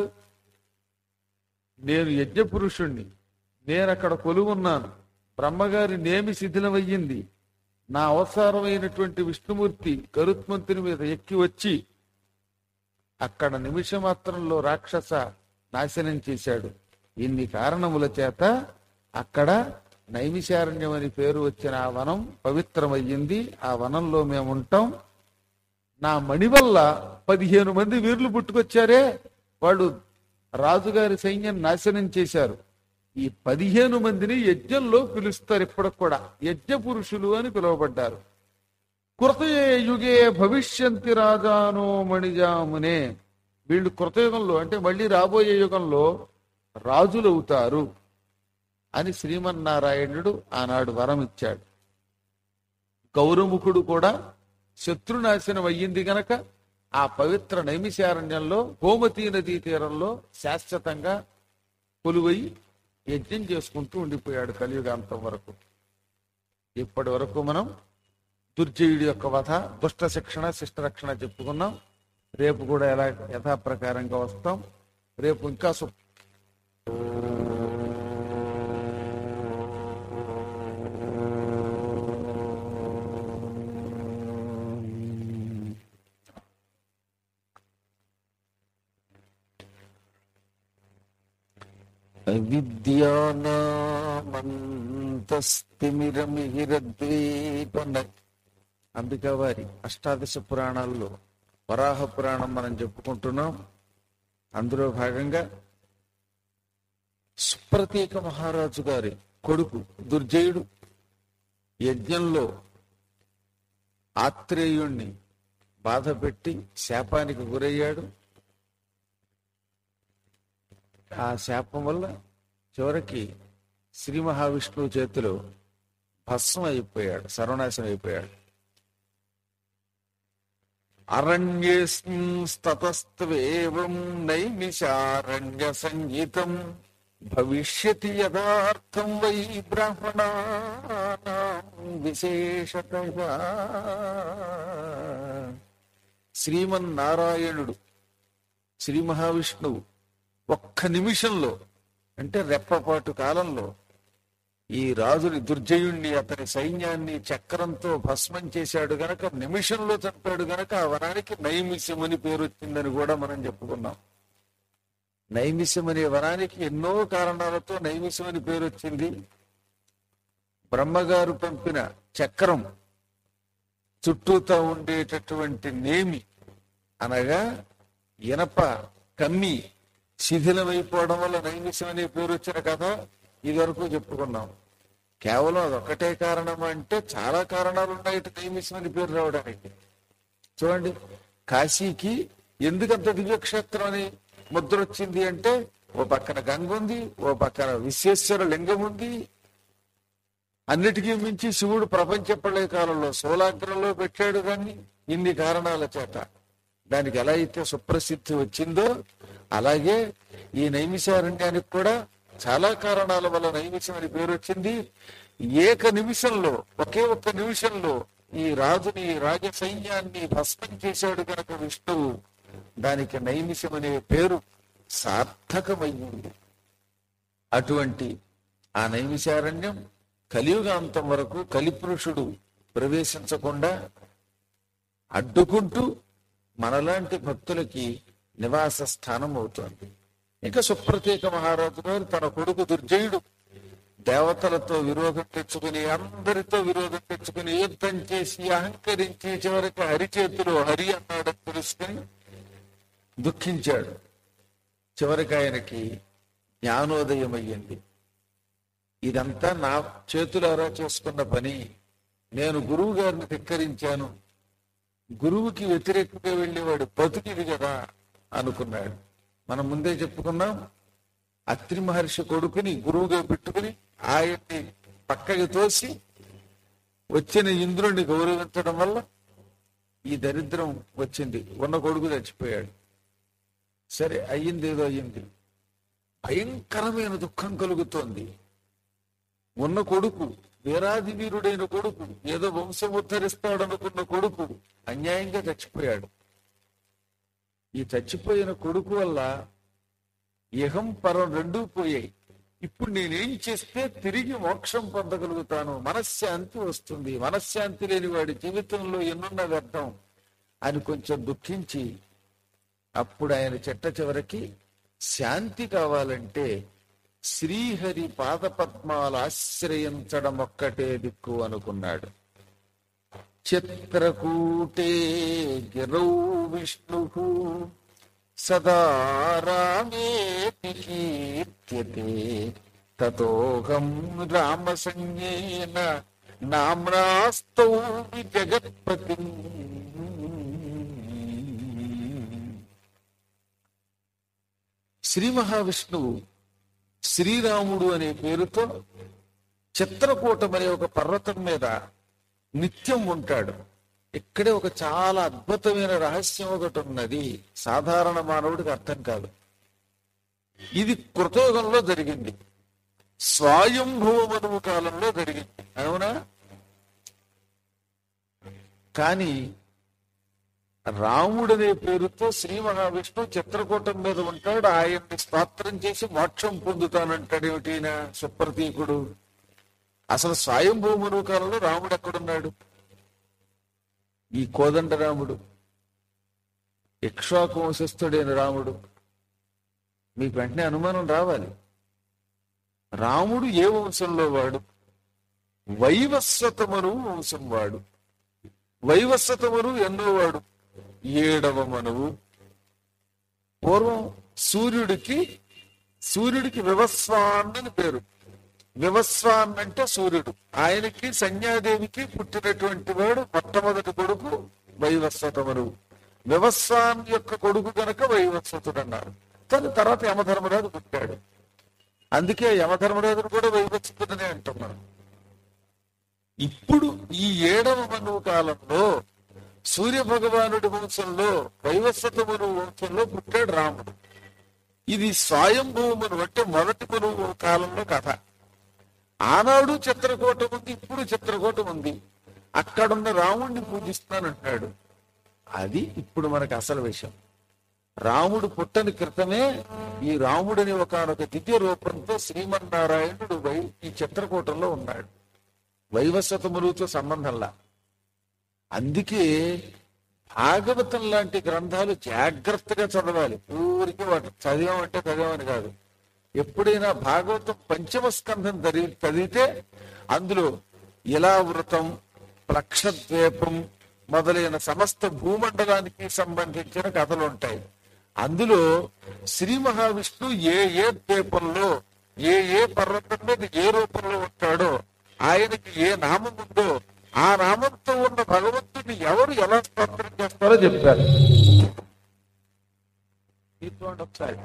నేను యజ్ఞ పురుషుణ్ణి నేను అక్కడ కొలువున్నాను బ్రహ్మగారి నేమి శిథిలమయ్యింది నా అవసరమైనటువంటి విష్ణుమూర్తి గరుత్మంతుని మీద ఎక్కి వచ్చి అక్కడ నిమిషమాత్రంలో రాక్షస నాశనం చేశాడు ఇన్ని కారణముల చేత అక్కడ నైమిషారణ్యం అని పేరు వచ్చిన ఆ వనం పవిత్రమయ్యింది ఆ వనంలో మేము ఉంటాం నా మణి వల్ల పదిహేను మంది వీరులు పుట్టుకొచ్చారే వాళ్ళు రాజుగారి సైన్యం నాశనం చేశారు ఈ పదిహేను మందిని యజ్ఞంలో పిలుస్తారు ఇప్పటికి కూడా యజ్ఞ పురుషులు అని పిలువబడ్డారు కృతయే యుగే భవిష్యంతి రాజానో మణిజామునే వీళ్ళు కృతయుగంలో అంటే మళ్ళీ రాబోయే యుగంలో రాజులవుతారు అని శ్రీమన్నారాయణుడు ఆనాడు వరం ఇచ్చాడు గౌరముఖుడు కూడా శత్రునాశనం అయ్యింది గనక ఆ పవిత్ర నైమిషారణ్యంలో గోమతీ నదీ తీరంలో శాశ్వతంగా కొలువై యజ్ఞం చేసుకుంటూ ఉండిపోయాడు కలియుగాంతం వరకు ఇప్పటి వరకు మనం దుర్జయుడి యొక్క వధ దుష్ట శిక్షణ శిష్ట రక్షణ చెప్పుకున్నాం రేపు కూడా ఎలా యథాప్రకారంగా వస్తాం రేపు ఇంకా సు అవిద్యానామంతస్తిమిరమిహిరద్వీపన అంబికా వారి అష్టాదశ పురాణాల్లో వరాహ పురాణం మనం చెప్పుకుంటున్నాం అందులో భాగంగా సుప్రతీక మహారాజు గారి కొడుకు దుర్జయుడు యజ్ఞంలో ఆత్రేయుణ్ణి బాధ పెట్టి శాపానికి గురయ్యాడు ఆ శాపం వల్ల చివరికి శ్రీ మహావిష్ణువు చేతిలో భస్మం అయిపోయాడు సర్వనాశనం అయిపోయాడు అరణ్యేస్తతస్త్వేవం నైమిషారణ్య సంగీతం భవిష్యతి యథార్థం వై బ్రాహ్మణానాం విశేషతగా శ్రీమన్నారాయణుడు శ్రీ మహావిష్ణువు ఒక్క నిమిషంలో అంటే రెప్పపాటు కాలంలో ఈ రాజుని దుర్జయుణ్ణి అతని సైన్యాన్ని చక్రంతో భస్మం చేశాడు గనక నిమిషంలో చంపాడు గనక ఆ వనానికి నైమిషం అని పేరు వచ్చిందని కూడా మనం చెప్పుకున్నాం నైమిషం అనే వనానికి ఎన్నో కారణాలతో నైమిషం అని పేరు వచ్చింది బ్రహ్మగారు పంపిన చక్రం చుట్టూతా ఉండేటటువంటి నేమి అనగా ఇనప కమ్మి శిథిలమైపోవడం వల్ల నైమిషం అనే పేరు వచ్చిన కథ ఇది వరకు చెప్పుకున్నాం కేవలం అదొక్కటే కారణం అంటే చాలా కారణాలు ఉన్నాయి ఇటు నైమిషం అని పేరు రావడానికి చూడండి కాశీకి ఎందుకంత దివ్యక్షేత్రం అని ముద్ర వచ్చింది అంటే ఓ పక్కన గంగ ఉంది ఓ పక్కన విశ్వేశ్వర లింగం ఉంది అన్నిటికీ మించి శివుడు ప్రపంచ ప్రళయ కాలంలో సోలాగ్రంలో పెట్టాడు దాన్ని ఇన్ని కారణాల చేత దానికి ఎలా అయితే సుప్రసిద్ధి వచ్చిందో అలాగే ఈ నైమిషారణ్యానికి కూడా చాలా కారణాల వల్ల నైమిషం అని పేరు వచ్చింది ఏక నిమిషంలో ఒకే ఒక్క నిమిషంలో ఈ రాజుని రాజ సైన్యాన్ని భస్మం చేశాడు కనుక విష్ణువు దానికి నైమిషం అనే పేరు సార్థకమయ్యింది అటువంటి ఆ నైమిషారణ్యం కలియుగాంతం వరకు కలిపురుషుడు ప్రవేశించకుండా అడ్డుకుంటూ మనలాంటి భక్తులకి నివాస స్థానం అవుతోంది ఇంకా సుప్రతీక మహారాజు గారు తన కొడుకు దుర్జయుడు దేవతలతో విరోధం తెచ్చుకుని అందరితో విరోధం తెచ్చుకుని యుద్ధం చేసి అహంకరించి చివరికి హరి చేతిలో హరి అన్నాడని తెలుసుకుని దుఃఖించాడు చివరికి ఆయనకి జ్ఞానోదయం అయ్యింది ఇదంతా నా చేతులారా చేసుకున్న పని నేను గురువు గారిని ధిక్కరించాను గురువుకి వ్యతిరేకంగా వెళ్ళేవాడు బతుకిది కదా అనుకున్నాడు మనం ముందే చెప్పుకున్నాం అత్రి మహర్షి కొడుకుని గురువుగా పెట్టుకుని ఆయన్ని పక్కకి తోసి వచ్చిన ఇంద్రుడిని గౌరవించడం వల్ల ఈ దరిద్రం వచ్చింది ఉన్న కొడుకు చచ్చిపోయాడు సరే అయ్యింది ఏదో అయ్యింది భయంకరమైన దుఃఖం కలుగుతోంది ఉన్న కొడుకు వీరాది వీరుడైన కొడుకు ఏదో వంశం ఉద్ధరిస్తాడనుకున్న కొడుకు అన్యాయంగా చచ్చిపోయాడు ఈ చచ్చిపోయిన కొడుకు వల్ల ఇహం పరం రెండూ పోయాయి ఇప్పుడు నేనేం చేస్తే తిరిగి మోక్షం పొందగలుగుతాను మనశ్శాంతి వస్తుంది మనశ్శాంతి లేని వాడి జీవితంలో ఎన్నున్న వ్యర్థం అని కొంచెం దుఃఖించి అప్పుడు ఆయన చెట్ట చివరికి శాంతి కావాలంటే శ్రీహరి పాదపద్మాలు ఆశ్రయించడం ఒక్కటే దిక్కు అనుకున్నాడు చిత్రకూటే గిరౌ విష్ణు సదా రామేతి కీర్త్యతే తతోహం రామసంజ్ఞేన నామ్నాస్తౌ జగత్పతి శ్రీ మహావిష్ణువు శ్రీరాముడు అనే పేరుతో చిత్రకూటం అనే ఒక పర్వతం మీద నిత్యం ఉంటాడు ఇక్కడే ఒక చాలా అద్భుతమైన రహస్యం ఒకటి ఉన్నది సాధారణ మానవుడికి అర్థం కాదు ఇది కృతయుగంలో జరిగింది స్వయంభవ మనువు కాలంలో జరిగింది అవునా కానీ రాముడనే పేరుతో శ్రీ మహావిష్ణువు చిత్రకూటం మీద ఉంటాడు ఆయన్ని స్తోత్రం చేసి మోక్షం పొందుతానంటాడేమిటిన సుప్రతీకుడు అసలు స్వయంభూ మనువు కాలంలో రాముడు ఎక్కడున్నాడు ఈ కోదండ రాముడు ఇక్ష్వాకు వంశస్థుడైన రాముడు మీకు వెంటనే అనుమానం రావాలి రాముడు ఏ వంశంలో వాడు వైవస్వతమను వంశం వాడు వైవస్వతమను ఎన్నో వాడు ఏడవ మనువు పూర్వం సూర్యుడికి సూర్యుడికి వివస్వాన్ అని పేరు వివస్వాన్ అంటే సూర్యుడు ఆయనకి సంధ్యాదేవికి పుట్టినటువంటి వాడు మొట్టమొదటి కొడుకు వైవస్వత మనువు వ్యవస్వాన్ యొక్క కొడుకు గనక వైవస్వతుడు అన్నారు తను తర్వాత యమధర్మరాజు పుట్టాడు అందుకే యమధర్మరాజును కూడా వైవస్వతుడనే అంటున్నాం ఇప్పుడు ఈ ఏడవ మనువు కాలంలో సూర్య భగవానుడి వంశంలో వైవస్వత మనువు వంశంలో పుట్టాడు రాముడు ఇది స్వయంభూమును అంటే మొదటి మనువు కాలంలో కథ ఆనాడు చిత్రకూటం ఉంది ఇప్పుడు చిత్రకూటం ఉంది అక్కడున్న రాముడిని పూజిస్తానంటున్నాడు అది ఇప్పుడు మనకు అసలు విషయం రాముడు పుట్టని క్రితమే ఈ రాముడిని ఒకనొక దివ్య రూపంతో శ్రీమన్నారాయణుడు వై ఈ చిత్రకూటంలో ఉన్నాడు వైవస్వత మనువుతో సంబంధంలా అందుకే భాగవతం లాంటి గ్రంథాలు జాగ్రత్తగా చదవాలి ఊరికి వాటి చదివామంటే చదివామని కాదు ఎప్పుడైనా భాగవతం పంచమ స్కంధం చదివి చదివితే అందులో ఇలావృతం ప్లక్షద్వీపం మొదలైన సమస్త భూమండలానికి సంబంధించిన కథలు ఉంటాయి అందులో శ్రీ మహావిష్ణు ఏ ఏ ద్వీపంలో ఏ ఏ పర్వతం మీద ఏ రూపంలో ఉంటాడో ఆయనకి ఏ నామం ఉందో ఆ నామంతో ఉన్న భగవంతుని ఎవరు ఎలా స్తోత్రం చేస్తారో చెప్పారు తీసుకోండి ఒకసారి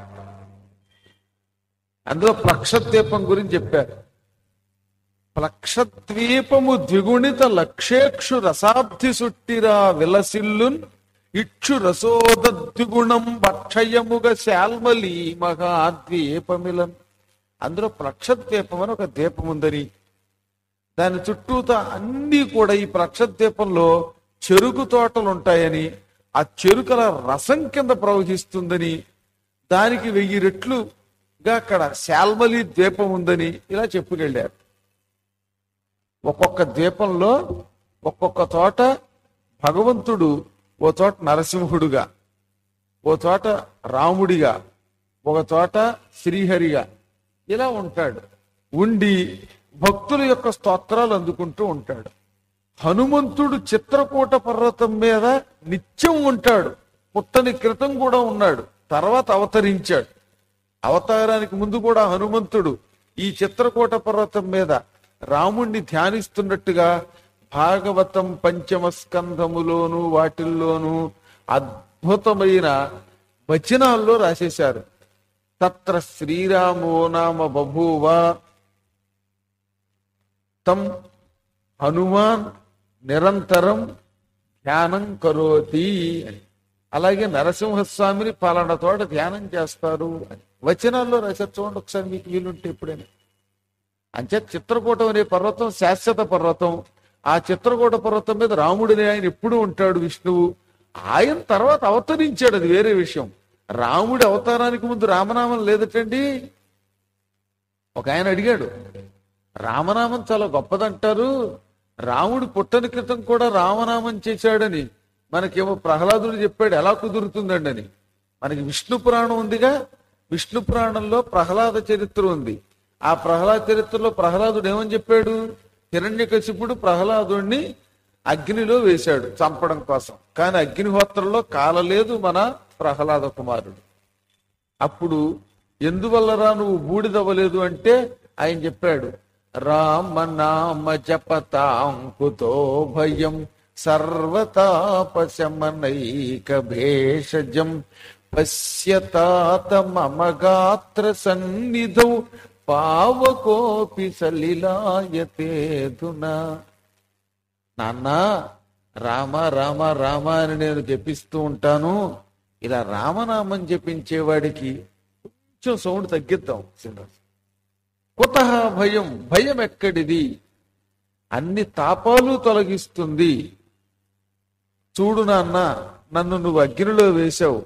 అందులో ప్లక్షద్వీపం గురించి చెప్పారు ప్లక్షద్వీపము ద్విగుణిత లక్షేక్షు రసాబ్ది సుట్టిరా విలసిల్లున్ ఇక్షు రసోద్విగుణం భక్షయముగ శాల్మలి మహాద్వీపమిలన్ అందులో ప్లక్షద్వీపం అని ఒక దీపం ఉందని దాని చుట్టూత అన్ని కూడా ఈ ప్రక్షద్వీపంలో చెరుకు తోటలు ఉంటాయని ఆ చెరుకల రసం కింద ప్రవహిస్తుందని దానికి వెయ్యి రెట్లుగా అక్కడ శాల్మలి ద్వీపం ఉందని ఇలా చెప్పుకెళ్ళారు ఒక్కొక్క ద్వీపంలో ఒక్కొక్క తోట భగవంతుడు ఓ చోట నరసింహుడుగా ఓ చోట రాముడిగా ఒక చోట శ్రీహరిగా ఇలా ఉంటాడు ఉండి భక్తుల యొక్క స్తోత్రాలు అందుకుంటూ ఉంటాడు హనుమంతుడు చిత్రకూట పర్వతం మీద నిత్యం ఉంటాడు పుట్టని క్రితం కూడా ఉన్నాడు తర్వాత అవతరించాడు అవతారానికి ముందు కూడా హనుమంతుడు ఈ చిత్రకూట పర్వతం మీద రాముణ్ణి ధ్యానిస్తున్నట్టుగా భాగవతం పంచమ స్కంధములోను వాటిల్లోనూ అద్భుతమైన వచనాల్లో రాసేశారు తత్ర శ్రీరామో నామ బభూవ తం హనుమాన్ నిరంతరం ధ్యానం కరోతి అని అలాగే నరసింహస్వామిని పలానా తోట ధ్యానం చేస్తారు అని వచనాల్లో రాశారు చూడండి ఒకసారి మీకు వీలుంటే ఎప్పుడైనా అంచే చిత్రకూటం అనే పర్వతం శాశ్వత పర్వతం ఆ చిత్రకూట పర్వతం మీద రాముడిని ఆయన ఎప్పుడు ఉంటాడు విష్ణువు ఆయన తర్వాత అవతరించాడు అది వేరే విషయం రాముడి అవతారానికి ముందు రామనామం లేదటండి ఒక ఆయన అడిగాడు రామనామం చాలా గొప్పదంటారు రాముడు పుట్టని క్రితం కూడా రామనామం చేశాడని మనకేమో ప్రహ్లాదుడు చెప్పాడు ఎలా కుదురుతుందండి అని మనకి విష్ణు పురాణం ఉందిగా విష్ణు పురాణంలో ప్రహ్లాద చరిత్ర ఉంది ఆ ప్రహ్లాద చరిత్రలో ప్రహ్లాదుడు ఏమని చెప్పాడు హిరణ్యకశిపుడు ప్రహ్లాదుడిని అగ్నిలో వేశాడు చంపడం కోసం కానీ అగ్నిహోత్రంలో కాలలేదు మన ప్రహ్లాద కుమారుడు అప్పుడు ఎందువల్లరా నువ్వు బూడిదవ్వలేదు అంటే ఆయన చెప్పాడు రామ నామ జపతాంకుతో భయం సర్వతాపశమనైక భేషజం పశ్యతాత మమ గాత్ర సన్నిధౌ పావకోపి సలిలాయతేదునా నాన్న రామ రామ రామ అని నేను జపిస్తూ ఉంటాను ఇలా రామనామం జపించేవాడికి కొంచెం సౌండ్ తగ్గిద్దాం శ్రీనివాస్ కుత భయం భయం ఎక్కడిది అన్ని తాపాలు తొలగిస్తుంది చూడు నాన్న నన్ను నువ్వు అగ్నిలో వేశావు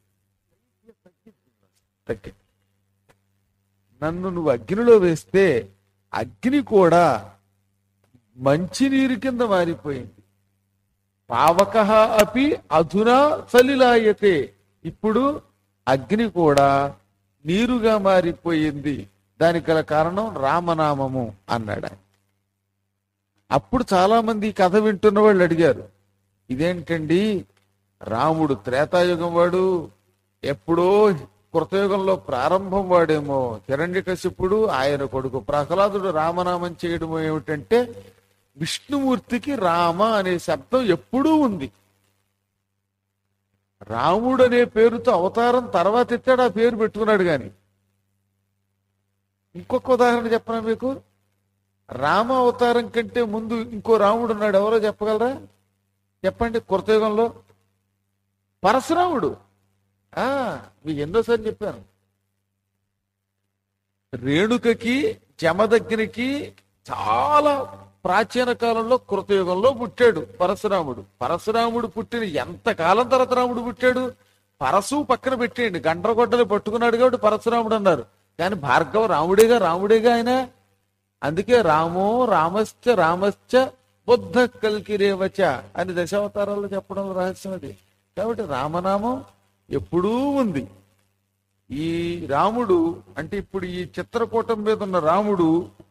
తగ్గి నన్ను నువ్వు అగ్నిలో వేస్తే అగ్ని కూడా మంచినీరు కింద మారిపోయింది పావక అపి అధునా సలిలాయతే ఇప్పుడు అగ్ని కూడా నీరుగా మారిపోయింది దానికి గల కారణం రామనామము అన్నాడు ఆయన. అప్పుడు చాలా మంది ఈ కథ వింటున్న వాళ్ళు అడిగారు ఇదేంటండి రాముడు త్రేతాయుగం వాడు ఎప్పుడో కృతయుగంలో ప్రారంభం వాడేమో హిరణ్యకశిపుడు ఆయన కొడుకు ప్రహ్లాదుడు రామనామం చేయడము ఏమిటంటే విష్ణుమూర్తికి రామ అనే శబ్దం ఎప్పుడూ ఉంది రాముడు అనే పేరుతో అవతారం తర్వాత ఎత్తాడు ఆ పేరు పెట్టుకున్నాడు గాని ఇంకొక ఉదాహరణ చెప్పనా మీకు రామ అవతారం కంటే ముందు ఇంకో రాముడు ఉన్నాడు ఎవరో చెప్పగలరా చెప్పండి కృతయుగంలో పరశురాముడు ఆ మీకు ఎన్నోసార్లు చెప్పాను రేణుకకి జమదగ్నికి చాలా ప్రాచీన కాలంలో కృతయుగంలో పుట్టాడు పరశురాముడు పరశురాముడు పుట్టిన ఎంత కాలం తర్వాత రాముడు పుట్టాడు పరశు పక్కన పెట్టేయండి గండ్రగొడ్డలు పట్టుకున్నాడు కాబట్టి పరశురాముడు అన్నారు కానీ భార్గవ రాముడేగా రాముడేగా ఆయన అందుకే రామో రామశ్చ రామశ్చ బుద్ధ కల్కిరేవచ అని దశావతారాల్లో చెప్పడం రహస్యం అది కాబట్టి రామనామం ఎప్పుడూ ఉంది ఈ రాముడు అంటే ఇప్పుడు ఈ చిత్రకూటం మీద ఉన్న రాముడు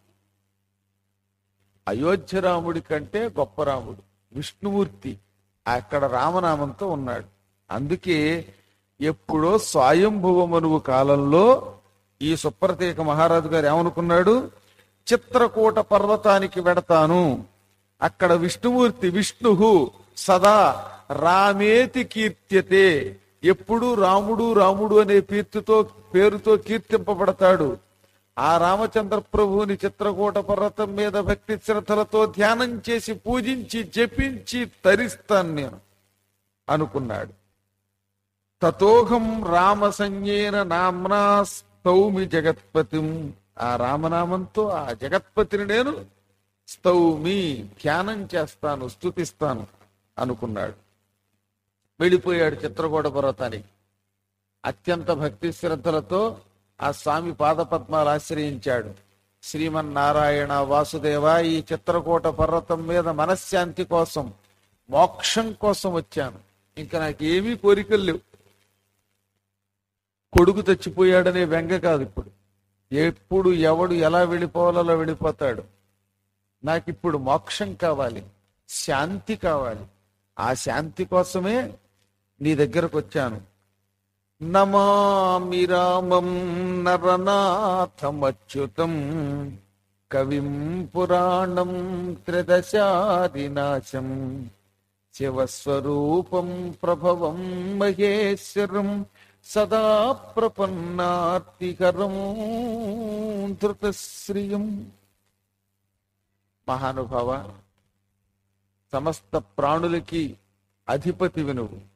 అయోధ్య రాముడి కంటే గొప్ప రాముడు విష్ణుమూర్తి అక్కడ రామనామంతో ఉన్నాడు అందుకే ఎప్పుడో స్వయంభువమనువు కాలంలో ఈ సుప్రతీక మహారాజు గారు ఏమనుకున్నాడు చిత్రకూట పర్వతానికి వెడతాను అక్కడ విష్ణుమూర్తి విష్ణు సదా రామేతి కీర్త్యతే ఎప్పుడు రాముడు రాముడు అనే కీర్తితో పేరుతో కీర్తింపబడతాడు ఆ రామచంద్ర ప్రభువుని చిత్రకూట పర్వతం మీద భక్తి శ్రద్ధలతో ధ్యానం చేసి పూజించి జపించి తరిస్తాను నేను అనుకున్నాడు తతోహం రామ సంజ్ఞేన నామ్నా స్తౌమి జగత్పతిం ఆ రామనామంతో ఆ జగత్పతిని నేను స్తౌమి ధ్యానం చేస్తాను స్తుతిస్తాను అనుకున్నాడు వెళ్ళిపోయాడు చిత్రకూట పర్వతానికి అత్యంత భక్తి శ్రద్ధలతో ఆ స్వామి పాదపద్మాలు ఆశ్రయించాడు శ్రీమన్నారాయణ వాసుదేవ ఈ చిత్రకూట పర్వతం మీద మనశ్శాంతి కోసం మోక్షం కోసం వచ్చాను ఇంకా నాకు ఏమీ కోరికలు లేవు కొడుకు చచ్చిపోయాడనే వెంగ కాదు ఇప్పుడు ఎప్పుడు ఎవడు ఎలా వెళ్ళిపోవాలో అలా వెళ్ళిపోతాడు నాకు ఇప్పుడు మోక్షం కావాలి శాంతి కావాలి ఆ శాంతి కోసమే నీ దగ్గరకు వచ్చాను నమామి రామం నరనాథమచ్యుతం కవిం పురాణం త్రిదశాదినాశం శివస్వరూపం ప్రభవం మహేశ్వరం సదా ప్రపన్నార్తికరం ధృతశ్రియం మహానుభావ సమస్త ప్రాణులకి అధిపతివి నువ్వు